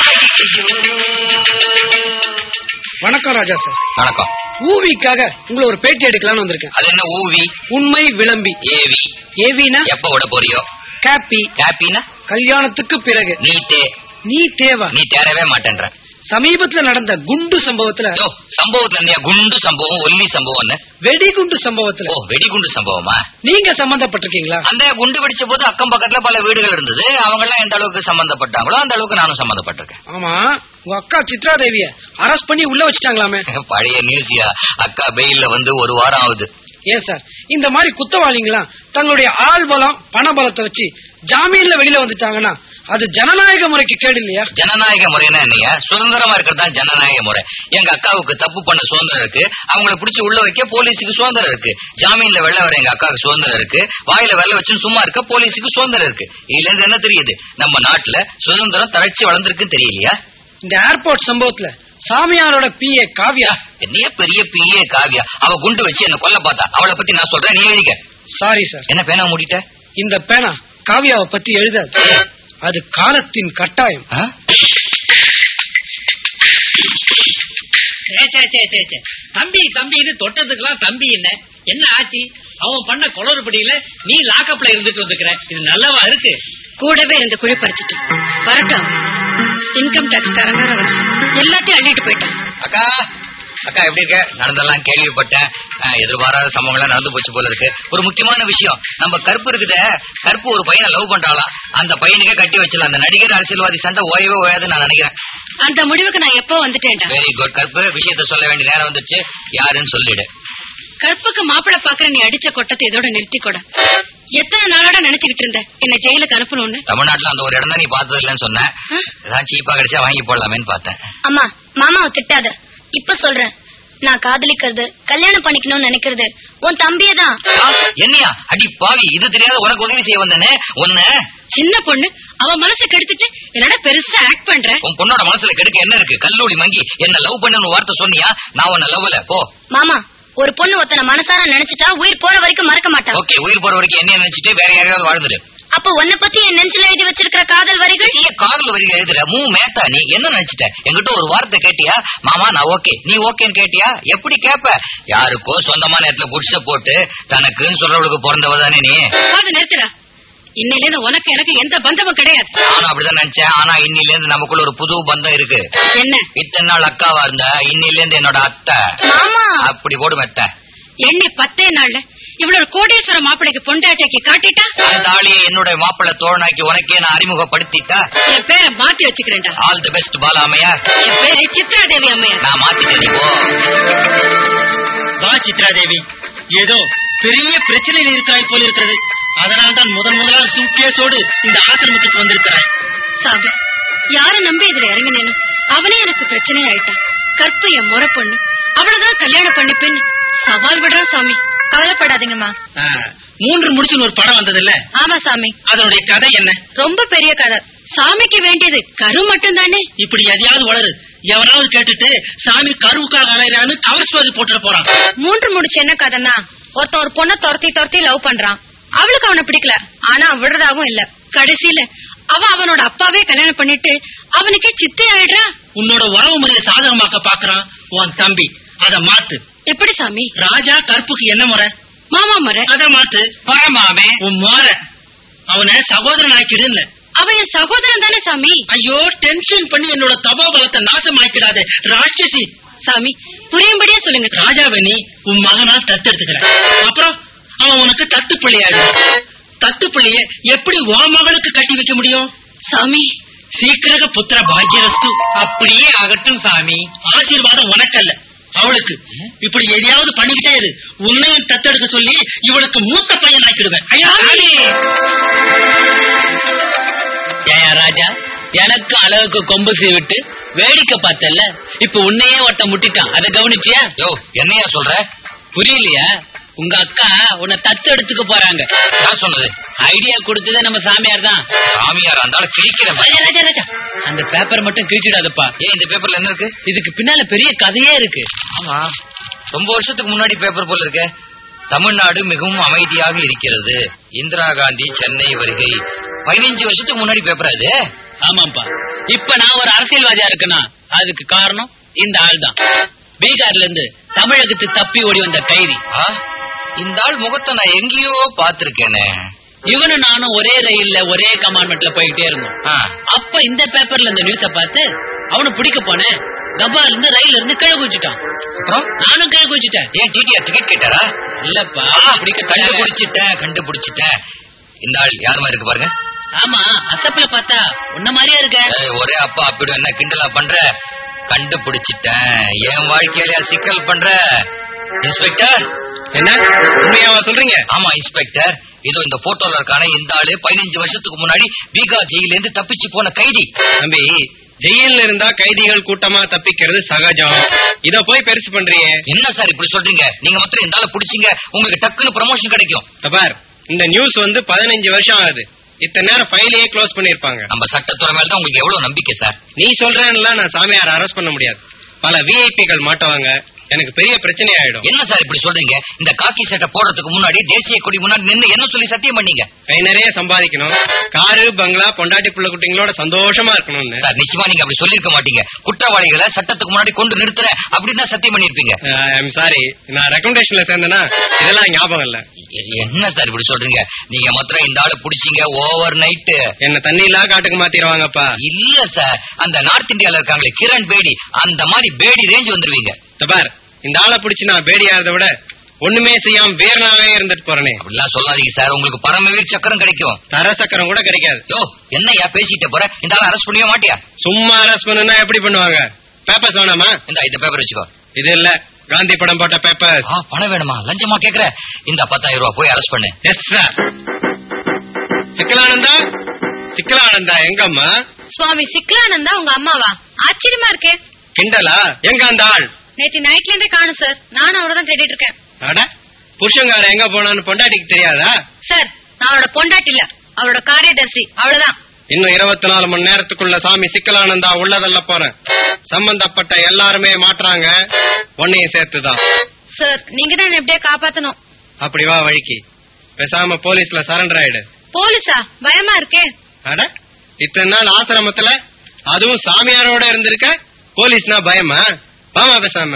வணக்கம் ராஜா சார் வணக்கம் ஊவிக்காக உங்களை ஒரு பேட்டி எடுக்கலாம்னு வந்திருக்கேன் அது என்ன ஊவி உண்மை விளம்பி ஏவி ஏவினா எப்ப விட போறியோ காப்பி ஹாப்பினா கல்யாணத்துக்கு பிறகு நீ தே நீ தேவா நீ தேரவே மாட்டேன்ற சமீபத்துல நடந்த குண்டு சம்பவத்துல யோ சம்பவத்துல இருந்தியா குண்டு சம்பவம் ஒல்லி சம்பவம்னு வெடிகுண்டு சம்பவத்துல ஓ வெடிகுண்டு சம்பவமா நீங்க சம்பந்தப்பட்டிருக்கீங்களா அந்த குண்டு வெடிச்ச போது அக்கம் பக்கத்துல பல வீடுகள் இருந்தது அவங்க எல்லாம் எந்த அளவுக்கு சம்பந்தப்பட்டாங்களோ அந்த அளவுக்கு நானும் சம்பந்தப்பட்டிருக்கேன் ஆமா உங்க அக்கா சித்ரா தேவிய அரெஸ்ட் பண்ணி உள்ள வச்சுட்டாங்களாமே பழைய நியூஸ்யா அக்கா பெயில்ல வந்து ஒரு வாரம் ஆகுது ஏன் சார் இந்த மாதிரி குத்தவாளிங்களாம் தங்களுடைய ஆள் பலம் பண பலத்தை வச்சு ஜாமீன்ல வெளியில வந்துட்டாங்கன்னா அது ஜனநாயக முறைக்கு கேடு இல்லையா ஜனநாயக முறைன்னா என்னையா சுதந்திரமா இருக்கிறது தான் ஜனநாயக முறை எங்க அக்காவுக்கு தப்பு பண்ண சுதந்திரம் இருக்கு அவங்கள பிடிச்சி உள்ள வைக்க போலீஸுக்கு சுதந்திரம் இருக்கு ஜாமீன்ல வெள்ள வர எங்க அக்காவுக்கு சுதந்திரம் இருக்கு வாயில வெள்ள வச்சு சும்மா இருக்க போலீஸுக்கு சுதந்திரம் இருக்கு இதுல இருந்து என்ன தெரியுது நம்ம நாட்டுல சுதந்திரம் தளர்ச்சி வளர்ந்துருக்குன்னு தெரியலையா இந்த ஏர்போர்ட் சம்பவத்துல சாமியாரோட பிஏ காவ்யா என்னைய பெரிய பிஏ காவியா அவ குண்டு வச்சு என்ன கொல்ல பார்த்தா அவளை பத்தி நான் சொல்றேன் நீ எழுதிக்க சாரி சார் என்ன பேனா மூடிட்ட இந்த பேனா காவ்யாவை பத்தி எழுதாது அது காலத்தின் கட்டாயம் ஆ? சே, சே, சே, சே, சே. தம்பி தம்பின்னு தொட்டதுக்கெல்லாம் தம்பி என்ன என்ன ஆச்சு அவன் பண்ண குளறுபடியில நீ லாக்கப்ல இருந்துட்டு வந்துக்கிற இது நல்லவா இருக்கு கூடவே இருந்து குழி பறிச்சுட்டு வரட்டும் இன்கம் டாக்ஸ் காரங்க வந்து எல்லாத்தையும் அள்ளிட்டு போயிட்டான் அக்கா அக்கா எப்படி இருக்க நடந்தெல்லாம் கேள்விப்பட்டேன் அஹ், எதிர்பாராத சம்பவங்கள்லாம் நடந்து போச்சு போல இருக்கு ஒரு முக்கியமான விஷயம் நம்ம கருப்பு இருக்குதே கருப்பு ஒரு பையனை லவ் பண்றாளாம் அந்த பையனுக்கே கட்டி வச்சலாம் அந்த நடிகர் அரசியல்வாதி சண்டை ஓயவே ஓயாதுன்னு நான் நினைக்கிறேன் அந்த முடிவுக்கு நான் எப்போ வந்துட்டேன்டா வெரி குட் கருப்பு விஷயத்த சொல்ல வேண்டிய நேரம் வந்துச்சு யாருன்னு சொல்லிடு கற்புக்கு மாப்பிளை பாக்குற நீ அடிச்ச கொட்டத்தை இதோட நிறுத்தி கூட எத்தனை நாளோட நினைச்சுக்கிட்டு இருந்த என்ன ஜெயிலுக்கு அனுப்பணும்னு தமிழ்நாட்டுல அந்த ஒரு இடம் தான் நீ பார்த்தது இல்லைன்னு சொன்னேன் ஏதாவது சீப்பா கிடைச்சா வாங்கி போடலாமேன்னு பார்த்தேன் அம்மா மாமாவை திட்டாத இப்ப சொல்றேன் நான் காதலிக்கிறது கல்யாணம் பண்ணிக்கணும்னு நினைக்கிறது உன் தம்பியே தான் ஆ, என்னையா அடி பாவி இது தெரியாத உனக்கு உதவி செய்ய வந்தேனே உன்ன சின்ன பொண்ணு அவ மனசை கெடுத்துட்டு என்னடா பெருசா ஆக்ட் பண்ற உன் பொண்ணோட மனசுல கெடுக்க என்ன இருக்கு கல்லூரி மங்கி என்ன லவ் பண்ணு வார்த்தை சொன்னியா நான் உன்னை லவ்ல போ மாமா ஒரு பொண்ணு ஒருத்தனை மனசார நினைச்சிட்டா உயிர் போற வரைக்கும் மறக்க மாட்டான் ஓகே உயிர் போற வரைக்கும் என்ன நினைச்சிட்டு வேற யாரையாவது வாழ்ந்துடு அப்ப உன்னை பத்தி என் நெஞ்சில எழுதி வச்சிருக்கிற காதல் வரிகள் நீ காதல் வரிகள் எழுதுற மூ மேத்தா நீ என்ன நினைச்சிட்ட என்கிட்ட ஒரு வார்த்தை கேட்டியா மாமா நான் ஓகே நீ ஓகேன்னு கேட்டியா எப்படி கேப்ப யாருக்கோ சொந்தமான இடத்துல புடிச்ச போட்டு தனக்குன்னு சொல்றவளுக்கு பிறந்தவ தானே நீ காது நிறுத்துடா இன்னையில இருந்து உனக்கு எனக்கு எந்த பந்தமும் கிடையாது நானும் அப்படிதான் நினைச்சேன் ஆனா இன்னில இருந்து நமக்குள்ள ஒரு புது பந்தம் இருக்கு என்ன இத்தனை நாள் அக்காவா இருந்தா இன்னில இருந்து என்னோட அத்தை மாமா அப்படி போடு மெத்த எண்ணி பத்தே நாள்ல இவ்வளவு கோடீஸ்வர மாப்பிளைக்கு பொண்டாட்டிக்கு காட்டிட்டா அந்த ஆளியை என்னோட மாப்பிள்ளை தோழனாக்கி உனக்கே நான் அறிமுகப்படுத்திட்டா என் பேரை மாத்தி வச்சுக்கிறேன்டா ஆல் தி பெஸ்ட் பாலா அம்மையார் என் பேரு சித்ரா தேவி அம்மையார் நான் மாத்திட்டேன் நீ போ வா சித்ரா தேவி ஏதோ பெரிய பிரச்சனையில் இருக்காய் போல இருக்கிறது அதனால் தான் முதன் முதலாக சூட்கேஸோடு இந்த ஆசிரமத்துக்கு வந்திருக்கிறேன் சாமி யார நம்பி இதுல இறங்கினேனோ அவனே எனக்கு பிரச்சனை ஆயிட்டான் கற்பு என் முறை பொண்ணு அவளதான் கல்யாணம் பண்ணிப்பேன்னு சவால் விடுறான் சாமி கவலைப்படாதீங்கம்மா ஆ, மூன்று முடிச்சுன்னு ஒரு படம் வந்தது இல்ல ஆமா சாமி அதனுடைய கதை என்ன ரொம்ப பெரிய கதை சாமிக்கு வேண்டியது கரு மட்டும் தானே இப்படி எதையாவது வளரு எவனாவது கேட்டுட்டு சாமி கருவுக்காக அலையிறான்னு கவர் ஸ்டோரி போட்டுற போறான் மூன்று முடிச்சு என்ன கதைன்னா ஒருத்தன் ஒரு பொண்ணை துரத்தி துரத்தி லவ் பண்றான் அவளுக்கு அவனை பிடிக்கல ஆனா அவன் விடுறதாவும் இல்ல கடைசியில அவ அவனோட அப்பாவே கல்யாணம் பண்ணிட்டு அவனுக்கே சித்தி ஆயிடுறா உன்னோட உறவு முறையை சாதகமாக்க பாக்குறான் உன் தம்பி அத மாத்து எப்படி சாமி ராஜா கருப்புக்கு என்ன முறை மாமா முறை அத மாத்து பரமாமே உன் முறை அவனை சகோதரன் ஆக்கிடுன்னு அவன் என் சகோதரன் தானே சாமி ஐயோ டென்ஷன் பண்ணி என்னோட தபோபலத்தை நாசமாக்கிடாதே ராட்சசி சாமி புரியும்படியா சொல்லுங்க ராஜாவை நீ உன் மகனா தத்தெடுத்துக்கிற அப்புறம் அவன் உனக்கு தத்து பிள்ளையாடு தத்து பிள்ளைய எப்படி உன் மகனுக்கு கட்டி வைக்க முடியும் சாமி சீக்கிரக புத்திர பாக்யரஸ்து அப்படியே ஆகட்டும் சாமி ஆசீர்வாதம் உனக்கல்ல அவளுக்கு இப்படி எதையாவது பண்ணிக்கிட்டே இரு உன்னையும் தத்தெடுக்க சொல்லி இவளுக்கு மூத்த பையன் ஆக்கிடுவேன் ஐயா சாமி! ஏயா ராஜா எனக்கு அளவுக்கு கொம்பு விட்டு வேடிக்கை பார்த்தல இப்ப உன்னையே ஒட்ட முட்டிட்டான் அதை கவனிச்சியா யோ என்னையா சொல்ற புரியலையா உங்க அக்கா உன்னை தத்து எடுத்துக்க போறாங்க யார் சொன்னது ஐடியா கொடுத்ததே நம்ம சாமியார் தான் சாமியார் அந்த கிழிக்கிறேன் ராஜா ராஜா ராஜா அந்த பேப்பர் மட்டும் கிழிச்சிடாதப்பா ஏன் இந்த பேப்பர்ல என்ன இருக்கு இதுக்கு பின்னால பெரிய கதையே இருக்கு ஆமா ரொம்ப வருஷத்துக்கு முன்னாடி பேப்பர் போல இருக்கே தமிழ்நாடு மிகவும் அமைதியாக இருக்கிறது இந்திரா காந்தி சென்னை வருகை பதினைஞ்சு வருஷத்துக்கு முன்னாடி பேப்பர் அது ஆமாப்பா இப்ப நான் ஒரு அரசியல்வாதியா இருக்கேனா அதுக்கு காரணம் இந்த ஆள் தான் பீகார்ல இருந்து தமிழகத்து தப்பி ஓடி வந்த கைதி ஆ? இந்த ஆள் முகத்தை நான் எங்கேயோ பாத்திருக்கேனே இவனும் நானும் ஒரே ரயில்ல ஒரே கமாண்ட்மெண்ட்ல போயிட்டே இருந்தோம் ஆ, அப்ப இந்த பேப்பர்ல இந்த நியூஸ பார்த்து அவனை பிடிக்க போனேன் டப்பால இருந்து ரயில்ல இருந்து கீழே குதிச்சுட்டான் அப்புறம் நானும் கீழே குதிச்சுட்டேன் ஏன் டிடிஆர் டிக்கெட் கேட்டாரா இல்லப்பா பிடிக்க கண்டுபிடிச்சிட்டேன் கண்டுபிடிச்சிட்டேன் இந்த ஆள் யார் மாதிரி இருக்கு பாருங்க ஆமா அசப்புல பார்த்தா உன்ன மாதிரியா இருக்க ஏய், ஒரே அப்பா அப்படி என்ன கிண்டலா பண்ற கண்டுபிடிச்சிட்டேன் என் வாழ்க்கையில சிக்கல் பண்ற இன்ஸ்பெக்டர் என்ன உண்மையாவா சொல்றீங்க ஆமா இன்ஸ்பெக்டர் இதோ இந்த போட்டோல இருக்கான இந்த ஆளு பதினஞ்சு வருஷத்துக்கு முன்னாடி பீகார் ஜெயில இருந்து தப்பிச்சு போன கைதி தம்பி ஜெயில்ல இருந்தா கைதிகள் கூட்டமா தப்பிக்கிறது சகஜம் இத போய் பெருசு பண்றியே என்ன சார் இப்படி சொல்றீங்க நீங்க மாத்திரம் இந்த ஆளை பிடிச்சீங்க உங்களுக்கு டக்குன்னு ப்ரமோஷன் கிடைக்கும் தபார் இந்த நியூஸ் வந்து பதினஞ்சு வருஷம் ஆகுது இத்தனை நேரம் ஃபைலையே க்ளோஸ் பண்ணிருப்பாங்க நம்ம சட்டத்துறை மேல தான் உங்களுக்கு எவ்வளவு நம்பிக்கை சார் நீ சொல்றேன்னுலாம் நான் சாமியார் அரெஸ்ட் பண்ண முடியாது பல விஐபிகள் மாட்டுவாங்க எனக்கு பெரிய பிரச்சனை ஆயிடும் என்ன சார் இப்படி சொல்றீங்க இந்த காக்கி சட்டை போடுறதுக்கு முன்னாடி தேசிய கொடி முன்னாடி நின்னு என்ன சொல்லி சத்தியம் பண்ணீங்க கை நிறைய சம்பாதிக்கணும் காரு பங்களா பொண்டாட்டி புள்ள குட்டிங்களோட சந்தோஷமா இருக்கணும்னு சார் நிச்சயமா நீங்க அப்படி சொல்லிருக்க மாட்டீங்க குற்றவாளிகளை சட்டத்துக்கு முன்னாடி கொண்டு நிறுத்துறேன் அப்படின்னு தான் சத்தியம் பண்ணிருப்பீங்க ஐம் சாரி நான் ரெக்கமெண்டேஷன்ல சேர்ந்தேனா இதெல்லாம் ஞாபகம் இல்ல என்ன சார் இப்படி சொல்றீங்க நீங்க மாத்திரம் இந்த ஆளை பிடிச்சீங்க ஓவர் நைட்டு என்ன தண்ணி இல்லா காட்டுக்கு மாத்திடுவாங்கப்பா இல்ல சார் அந்த நார்த் இந்தியால இருக்காங்களே கிரண் பேடி அந்த மாதிரி பேடி ரேஞ்ச் வந்துருவீங்க தபார் இந்த ஆளை பிடிச்சு நான் பேடியாறத விட ஒண்ணுமே செய்யாம வேறனாவே இருந்துட்டு போறேனே அப்படிலாம் சொல்லாதீங்க சார் உங்களுக்கு பரமவீர் சக்கரம் கிடைக்கும் தர சக்கரம் கூட கிடைக்காது யோ என்னையா பேசிட்டு போற இந்த ஆளை அரெஸ்ட் பண்ணவே மாட்டியா சும்மா அரெஸ்ட் பண்ணுனா எப்படி பண்ணுவாங்க பேப்பர்ஸ் வேணாமா இந்த இந்த பேப்பர் வச்சுக்கோ இது இல்ல காந்தி படம் போட்ட பேப்பர்ஸ் ஆ பணம் வேணுமா லஞ்சமா கேக்குற இந்த பத்தாயிரம் ரூபாய் போய் அரெஸ்ட் பண்ணு எஸ் சார் சிக்கலானந்தா சிக்கலானந்தா எங்கம்மா சுவாமி சிக்கலானந்தா உங்க அம்மாவா ஆச்சரியமா இருக்கே கிண்டலா எங்க அந்த ஆள் நேத்து நைட்ல இருந்தே காணும் சார் நானும் அவரை தான் தேடிட்டு இருக்கேன் அட புருஷங்கார எங்க போனான்னு பொண்டாட்டிக்கு தெரியாதா சார் நான் அவரோட பொண்டாட்டி இல்ல அவரோட காரியதர்சி அவ்வளவுதான் இன்னும் இருபத்தி நாலு மணி நேரத்துக்குள்ள சாமி சிக்கலானந்தா உள்ளதல்ல போறேன் சம்பந்தப்பட்ட எல்லாருமே மாட்டுறாங்க உன்னையும் சேர்த்துதான் சார் நீங்க தான் என்ன எப்படியே காப்பாத்தணும் அப்படி வா வழிக்கு பேசாம போலீஸ்ல சரண்டர் ஆயிடு போலீஸா பயமா இருக்கே அட இத்தனை நாள் ஆசிரமத்துல அதுவும் சாமியாரோட இருந்திருக்க போலீஸ்னா பயமா வாமா பேசாம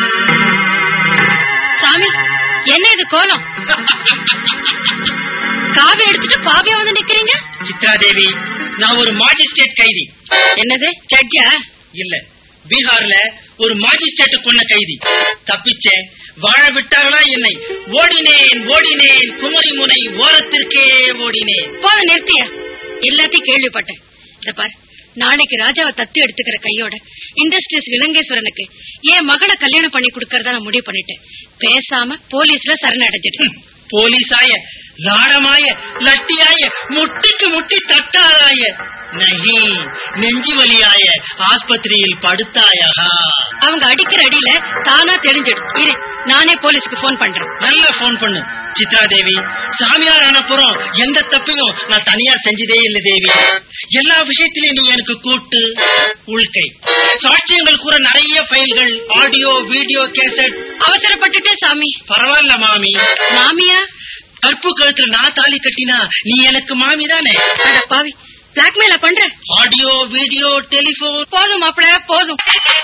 சாமி என்ன இது கோலம் காவி எடுத்துட்டு பாவியா வந்து நிக்கிறீங்க சித்ரா தேவி நான் ஒரு மாஜிஸ்ட்ரேட் கைதி என்னது ஜட்ஜா இல்ல பீகார்ல ஒரு மாஜிஸ்ட்ரேட் கொன்ன கைதி தப்பிச்சேன் வாழ விட்டார்களா என்னை ஓடினேன் ஓடினேன் குமரி முனை ஓரத்திற்கே ஓடினேன் போத நிறுத்தியா எல்லாத்தையும் கேள்விப்பட்டேன் இத பாரு நாளைக்கு ராஜாவை தத்து எடுத்துக்கிற கையோட இண்டஸ்ட்ரீஸ் இலங்கேஸ்வரனுக்கு என் மகளை கல்யாணம் பண்ணி கொடுக்கறதா நான் முடிவு பண்ணிட்டேன் பேசாம போலீஸ்ல சரணடைஞ்சிட்டு போலீஸாய லாடமாய லட்டியாய முட்டிக்கு முட்டி தட்டாதாய நகி நெஞ்சு வலியாய ஆஸ்பத்திரியில் படுத்தாயா அவங்க அடிக்கிற அடியில தானா தெரிஞ்சிடும் இரு நானே போலீஸ்க்கு போன் பண்றேன் நல்ல போன் பண்ணு சித்ரா தேவி சாமியார் ஆனப்புறம் எந்த தப்பையும் நான் தனியா செஞ்சதே இல்ல தேவி எல்லா விஷயத்திலயும் நீ எனக்கு கூட்டு உள்கை சாட்சியங்கள் கூற நிறைய ஃபைல்கள் ஆடியோ வீடியோ கேசட் அவசரப்பட்டுட்டே சாமி பரவாயில்ல மாமி மாமியா கற்பு கழுத்துல நான் தாலி கட்டினா நீ எனக்கு மாமி தானே அட பாவி பிளாக்மெயில பண்ற ஆடியோ வீடியோ டெலிபோன் போதும் மாப்பிள போதும்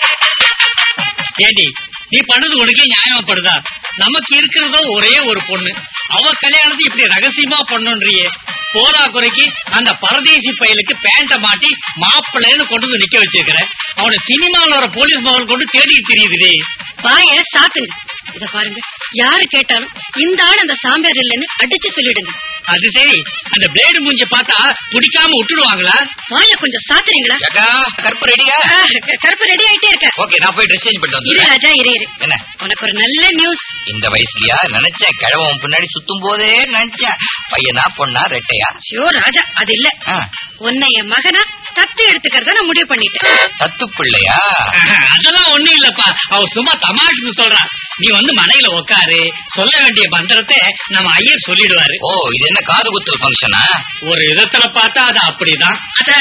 ஏடி நீ பண்ணது உனக்கே நியாயமாப்படுதா நமக்கு இருக்கிறதோ ஒரே ஒரு பொண்ணு அவ கல்யாணத்தை இப்படி ரகசியமா பண்ணுன்றியே போதா குறைக்கு அந்த பரதேசி பயலுக்கு பேண்ட மாட்டி மாப்பிள்ளைன்னு கொண்டு வந்து நிக்க வச்சிருக்கிற அவனை சினிமாவில் வர போலீஸ் மகன் கொண்டு தேடிட்டு தெரியுதுடே வாய சாத்துங்க இத பாருங்க யாரு கேட்டாலும் இந்த ஆள் அந்த சாம்பியார் இல்லைன்னு அடிச்சு சொல்லிடுங்க அது சரி அந்த பிளேடு மூஞ்சி பார்த்தா பிடிக்காம விட்டுடுவாங்களா வாய கொஞ்சம் சாத்துறீங்களா அக்கா கருப்பு ரெடியா ஆ, க- கருப்பு ரெடி ஆயிட்டே இருக்க ஓகே நான் போய் ட்ரெஸ் சேஞ்ச் பண்ணிட்டு இரு வந்துடுறேன் ராஜா இரு இரு என்ன உனக்கு ஒரு நல்ல நியூஸ் இந்த வயசுலயா நினைச்சேன் கிழவன் பின்னாடி சுத்தும் போதே நினைச்சேன் பையனா பொண்ணா ரெட்டையா ஷோ ராஜா அது இல்ல ஆ, உன்னை என் மகனா தத்து எடுத்துக்கிறத நான் முடிவு பண்ணிட்டேன் தத்து பிள்ளையா அதெல்லாம் ஒண்ணும் இல்லப்பா அவ சும்மா தமாஷுக்கு சொல்றான் நீ வந்து மனையில உட்காரு சொல்ல வேண்டிய மந்திரத்தை நம்ம ஐயர் சொல்லிடுவாரு ஓ இது என்ன காது குத்தல் ஃபங்க்ஷனா ஒரு விதத்துல பார்த்தா அது அப்படிதான்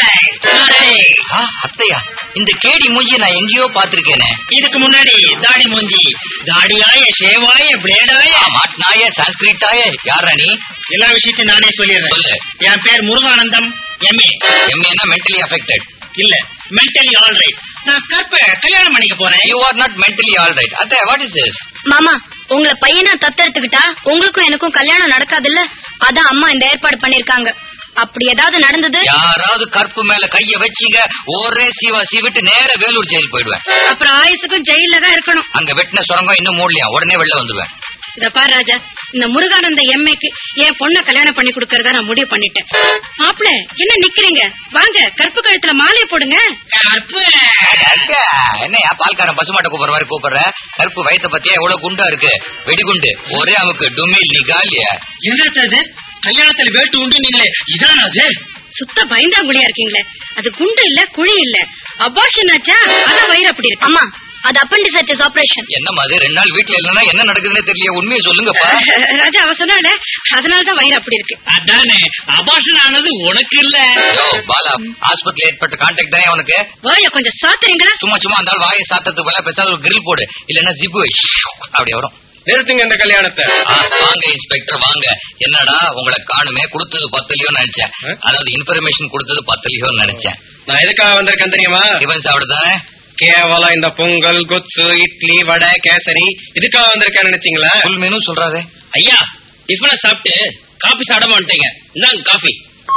ஆ, அத்தையா இந்த கேடி மூஞ்சி நான் எங்கேயோ பாத்திருக்கேனே இதுக்கு முன்னாடி தாடி மூஞ்சி தாடியாய ஷேவாய பிளேடாய மாட்னாய சான்ஸ்கிரிட்டாய யாரா நீ எல்லா விஷயத்தையும் நானே சொல்லிடுறேன் சொல்லு. என் பேர் முருகானந்தம் எம்ஏ எம்ஏனா மென்டலி அஃபெக்டட் இல்ல மென்டலி ஆல்ரைட் நான் கற்ப கல்யாணம் பண்ணிக்க போறேன் you are not mentally all right அத்தை வாட் இஸ் திஸ் மாமா உங்களை பையனா தத்தெடுத்துக்கிட்டா உங்களுக்கும் எனக்கும் கல்யாணம் நடக்காதுல்ல அதான் அம்மா இந்த ஏற்பாடு பண்ணிருக்காங்க அப்படி ஏதாவது நடந்தது யாராவது கற்பு மேல கைய வச்சீங்க ஒரே சீவா சீவிட்டு நேர வேலூர் ஜெயில் போயிடுவேன் அப்புறம் ஆயுசுக்கும் ஜெயில தான் இருக்கணும் அங்க வெட்டின சுரங்கம் இன்னும் மூடலையா உடனே வெளில வந்துடுவேன் இத பாரு ராஜா இந்த முருகானந்த எம்ஏக்கு என் பொண்ண கல்யாணம் பண்ணி கொடுக்கறதா நான் முடிவு பண்ணிட்டேன் மாப்பிள என்ன நிக்கிறீங்க வாங்க கருப்பு கழுத்துல மாலையை போடுங்க கற்ப அக்கா, என்னய்யா பால்காரன் பசுமாட்டை கூப்பிடுற மாதிரி கூப்பிடுற கருப்பு வயத்தை பத்தியா எவ்வளவு குண்டா இருக்கு வெடிகுண்டு ஒரே அவனுக்கு டுமில் நிகாலியா என்னது கல்யாணத்துல வேட்டு உண்டு நீங்களே இதான் அது சுத்த பயந்தாங்குழியா இருக்கீங்களே அது குண்டு இல்ல குழி இல்ல அபாஷன் ஆச்சா அதான் வயிறு அப்படி இருக்கு அம்மா அது அப்பண்டிசைட்டிஸ் ஆபரேஷன் என்னம்மா அது ரெண்டு நாள் வீட்டுல இல்லைன்னா என்ன நடக்குதுன்னு தெரியல உண்மையை சொல்லுங்கப்பா ராஜா அவ சொன்னால அதனாலதான் வயிறு அப்படி இருக்கு அதானே அபாஷன் ஆனது உனக்கு இல்ல யோ பாலா ஆஸ்பத்திரி ஏற்பட்ட கான்டாக்ட் தானே அவனுக்கு வாய கொஞ்சம் சாத்துறீங்களா சும்மா சும்மா அந்த ஆள் வாயை சாத்தத்துக்கு பதிலா பேசாத ஒரு கிரில் போடு இல்லன்னா ஜிப்பு அப்படி வரும் நிறுத்துங்க இந்த கல்யாணத்தை ஆ, வாங்க இன்ஸ்பெக்டர் வாங்க என்னடா உங்களை காணுமே கொடுத்தது பத்தலையோ நினைச்சேன் ஆ? அதாவது இன்ஃபர்மேஷன் கொடுத்தது பத்தலையோ நினைச்சேன் நான் எதுக்காக வந்திருக்கேன் தெரியுமா டிஃபன் சாப்பிடுதானே கேவலம் இந்த பொங்கல் கொத்து இட்லி வடை கேசரி இதுக்காக வந்திருக்கேன் நினைச்சீங்களா ஃபுல் மெனு சொல்றாதே ஐயா டிஃபனை சாப்பிட்டு காபி சாப்பிட மாட்டீங்க இந்தாங்க காஃபி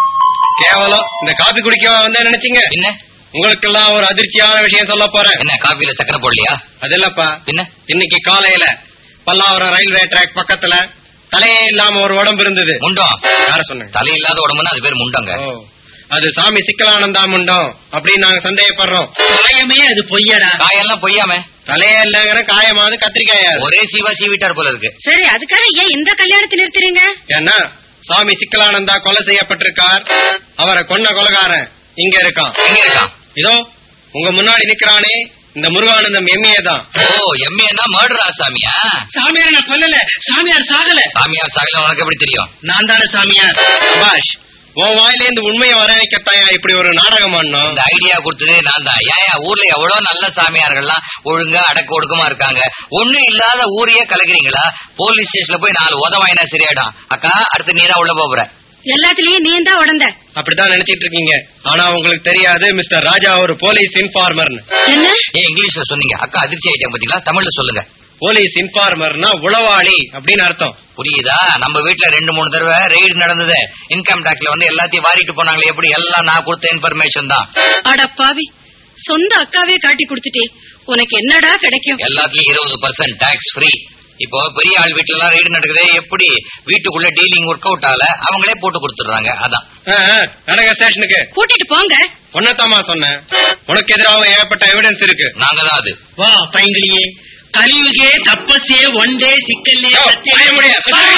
கேவலம் இந்த காபி குடிக்கவா வந்தேன் நினைச்சீங்க என்ன உங்களுக்கெல்லாம் ஒரு அதிர்ச்சியான விஷயம் சொல்ல போறேன் என்ன காபியில சக்கரை போடலையா அது இல்லப்பா என்ன இன்னைக்கு காலையில பல்லாவரம் ரயில்வே ட்ராக் பக்கத்துல தலையே இல்லாம ஒரு உடம்பு இருந்தது முண்டம் யார சொன்னாங்க தலை இல்லாத உடம்புன்னா அது பேர் முண்டங்க ஓ, அது சாமி சிக்கலானந்தா முண்டம் அப்படின்னு நாங்க சந்தேகப்படுறோம் காயமே அது பொய்யடா காயெல்லாம் பொய்யாம தலையே இல்லங்கிற காயமாவது கத்திரிக்காயா ஒரே சீவா சீவிட்டார் போல இருக்கு சரி அதுக்காக ஏன் இந்த கல்யாணத்தை நிறுத்துறீங்க ஏன்னா சாமி சிக்கலானந்தா கொலை செய்யப்பட்டிருக்கார் அவரை கொன்ன கொலகாரன் இங்க இருக்கான் எங்க இருக்கான் இதோ உங்க முன்னாடி நிக்கிறானே இந்த முருகானந்தம் எம்ஏ தான் ஓ எம்ஏன்னா மர்டர் ஆசாமியா சாமியார் நான் கொல்லல சாமியார் சாகல சாமியார் சாகல உனக்கு எப்படி தெரியும் நான் தானே சாமியார் சுபாஷ் உன் வாயில இருந்து உண்மையை வர வைக்கத்தாயா இப்படி ஒரு நாடகம் ஆடணும் இந்த ஐடியா கொடுத்தது நான் தான் ஏன் ஊர்ல எவ்வளவு நல்ல சாமியார்கள்லாம் ஒழுங்கா அடக்க ஒடுக்கமா இருக்காங்க ஒண்ணு இல்லாத ஊரையே கலக்குறீங்களா போலீஸ் ஸ்டேஷன்ல போய் நாலு உதவாயினா சரியாயிடும் அக்கா அடுத்து நீ தான் உள்ள போற எல்லாத்துலயும் நீ தான் உடந்த அப்படித்தான் நினைச்சிட்டு இருக்கீங்க ஆனா உங்களுக்கு தெரியாது மிஸ்டர் ராஜா ஒரு போலீஸ் இன்ஃபார்மர்னு என்ன ஏன் இங்கிலீஷ்ல சொன்னீங்க அக்கா அதிர்ச்சி ஆயிட்டாங்க பாத்தீங்களா தமிழ்ல சொல்லுங்க போலீஸ் இன்ஃபார்மர்னா உளவாளி அப்படின்னு அர்த்தம் புரியுதா நம்ம வீட்ல ரெண்டு மூணு தடவை ரெய்டு நடந்தது இன்கம் டாக்ஸ்ல வந்து எல்லாத்தையும் வாரிட்டு போனாங்களே எப்படி எல்லாம் நான் கொடுத்த இன்ஃபர்மேஷன் தான் அட பாவி சொந்த அக்காவே காட்டி கொடுத்துட்டே உனக்கு என்னடா கிடைக்கும் எல்லாத்துலயும் இருபது பர்சன்ட் டாக்ஸ் ஃப்ரீ இப்போ பெரிய ஆள் வீட்டுல எல்லாம் ரெய்டு நடக்குது எப்படி வீட்டுக்குள்ள டீலிங் ஒர்க் அவுட் ஆகல அவங்களே போட்டு கொடுத்துடுறாங்க அதான் ஆ, ஆ, நடங்க ஸ்டேஷனுக்கு கூட்டிட்டு போங்க ஒன்னத்தாமா சொன்னேன் உனக்கு எதிராக ஏகப்பட்ட எவிடன்ஸ் இருக்கு நாங்க தான் அது வா பையன்களியே கலியுகே தப்பசே ஒண்டே சிக்கல்லே யோ, வாய மூடியா.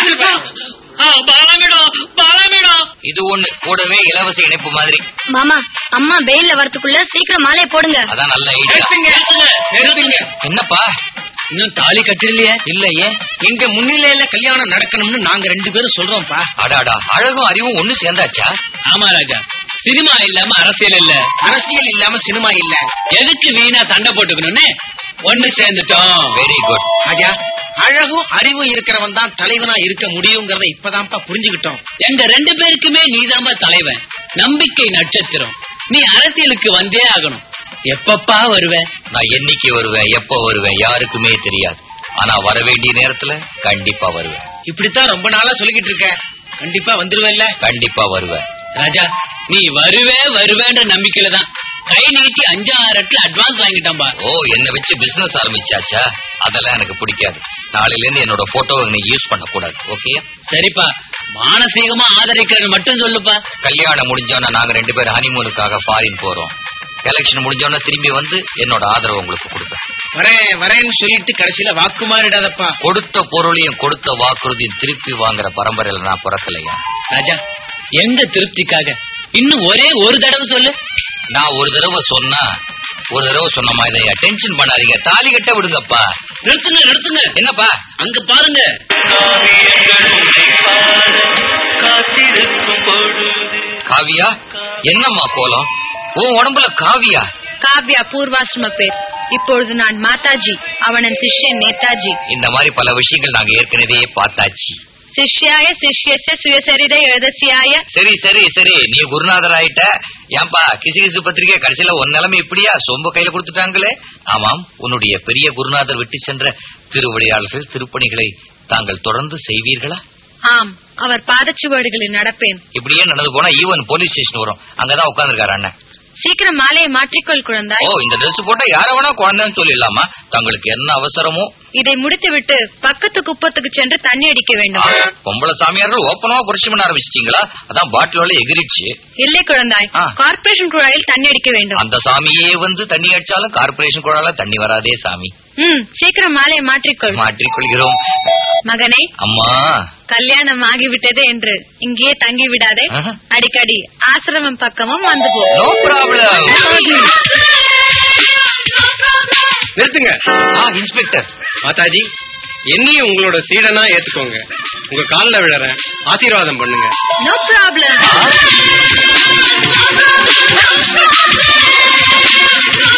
பாலமேடம் பாலமேடம் இது ஒண்ணு கூடவே இலவச இணைப்பு மாதிரி மாமா அம்மா வெயில்ல வரதுக்குள்ள சீக்கிரம் மாலையை போடுங்க அதான் நல்ல ஐடியா நிறுத்துங்க, நிறுத்துங்க. என்னப்பா இன்னும் தாலி கட்டிடலையே இல்லையே எங்க முன்னிலையில கல்யாணம் நடக்கணும்னு நாங்க ரெண்டு பேரும் சொல்றோம்ப்பா அடாடா அழகும் அறிவும் ஒண்ணு சேர்ந்தாச்சா ஆமா ராஜா சினிமா இல்லாம அரசியல் இல்ல அரசியல் இல்லாம சினிமா இல்ல எதுக்கு வீணா சண்டை போட்டுக்கணும்னு ஒண்ணு சேர்ந்துட்டோம் வெரி குட் ராஜா அழகும் அறிவும் இருக்கிறவன் தான் தலைவனா இருக்க முடியுங்கிறத இப்பதான்ப்பா புரிஞ்சுக்கிட்டோம் எங்க ரெண்டு பேருக்குமே நீதாம்மா தலைவன் நம்பிக்கை நட்சத்திரம் நீ அரசியலுக்கு வந்தே ஆகணும் எப்பப்பா வருவ நான் என்னைக்கு வருவேன் எப்ப வருவேன் யாருக்குமே தெரியாது ஆனா வர வேண்டிய நேரத்துல கண்டிப்பா வருவேன் இப்படித்தான் ரொம்ப நாளா சொல்லிக்கிட்டு இருக்க கண்டிப்பா வந்துருவல்ல கண்டிப்பா வருவேன் ராஜா நீ வருவே வருவேன்ற நம்பிக்கையில தான் கை நீட்டி அஞ்சாயிரத்துல அட்வான்ஸ் வாங்கிட்டோம்பா ஓ என்ன வச்சு பிசினஸ் ஆரம்பிச்சாச்சா அதெல்லாம் எனக்கு பிடிக்காது நாளையில இருந்து என்னோட போட்டோவை நீ யூஸ் பண்ண கூடாது ஓகே சரிப்பா மானசீகமா ஆதரிக்கிறது மட்டும் சொல்லுப்பா கல்யாணம் முடிஞ்சோன்னா நாங்க ரெண்டு பேரும் ஹனிமூனுக்காக ஃபாரின் போறோம் எலெக்ஷன் முடிஞ்சோன்னா திரும்பி வந்து என்னோட ஆதரவு உங்களுக்கு கொடுப்பேன் வரேன் வரேன்னு சொல்லிட்டு கடைசியில வாக்கு மாறிடாதப்பா கொடுத்த பொருளையும் கொடுத்த வாக்குறுதியும் திருப்பி வாங்குற பரம்பரையில நான் பிறக்கலையா ராஜா எங்க திருப்திக்காக இன்னும் ஒரே ஒரு தடவை சொல்லு நான் ஒரு தடவை சொன்னா ஒரு தடவை சொன்ன மாதிரி டென்ஷன் பண்ணாதீங்க தாலி கட்ட விடுங்கப்பா நிறுத்துங்க நிறுத்துங்க என்னப்பா அங்க பாருங்க காவியா என்னம்மா கோலம் உன் உடம்புல காவியா காவ்யா பூர்வாசிரம பேர் இப்பொழுது நான் மாதாஜி அவனன் சிஷ்யன் நேதாஜி இந்த மாதிரி பல விஷயங்கள் நாங்க ஏற்கனவே பார்த்தாச்சு சிஷ்யாய சிஷ்யஸ்ய சுயசரிதை எழுதசியாய சரி சரி சரி நீ குருநாதர் ஆயிட்ட ஏன்பா கிசு கிசு பத்திரிகை கடைசியில உன் நிலைமை இப்படியா சொம்ப கையில கொடுத்துட்டாங்களே ஆமாம் உன்னுடைய பெரிய குருநாதர் விட்டு சென்ற திருவிளையாடல்கள் திருப்பணிகளை தாங்கள் தொடர்ந்து செய்வீர்களா ஆம் அவர் பாதச்சுவடுகளில் நடப்பேன் இப்படியே நடந்து போனா ஈவன் போலீஸ் ஸ்டேஷன் வரும் அங்கதான் உட்கார்ந்துருக்காரு அண்ணன் சீக்கிரம் மாலையை மாற்றிக்கொள் குழந்தாய் ஓ இந்த Dress போட்டா யார வேணா குழந்தைன்னு சொல்லிடலாமா தங்களுக்கு என்ன அவசரமோ இதை முடித்துவிட்டு பக்கத்து குப்பத்துக்கு சென்று தண்ணி அடிக்க ஆ, வேண்டும் பொம்பளை சாமியார்கள் ஓப்பனவா புரட்சி பண்ண ஆரம்பிச்சிட்டீங்களா அதான் பாட்டிலோட எகிரிச்சு இல்லை குழந்தாய் ஆ. கார்ப்பரேஷன் குழாயில் தண்ணி அடிக்க வேண்டும் அந்த சாமியே வந்து தண்ணி அடிச்சாலும் கார்பரேஷன் குழால தண்ணி வராதே சாமி ம் சீக்கிரம் மாலையை மாற்றிக்கொள் மாற்றிக்கொள்கிறோம் மகனே அம்மா கல்யாணம் ஆகிவிட்டது என்று இங்கேயே தங்கி விடாதே ஆஹா. அடிக்கடி ஆசிரமம் பக்கமும் வந்து போ நோ ப்ராப்ளம் நிறுத்துங்க ஆ இன்ஸ்பெக்டர் மாதாஜி என்னையும் உங்களோட சீடனா ஏத்துக்கோங்க உங்க கால்ல விழறேன் ஆசீர்வாதம் பண்ணுங்க நோ ப்ராப்ளம்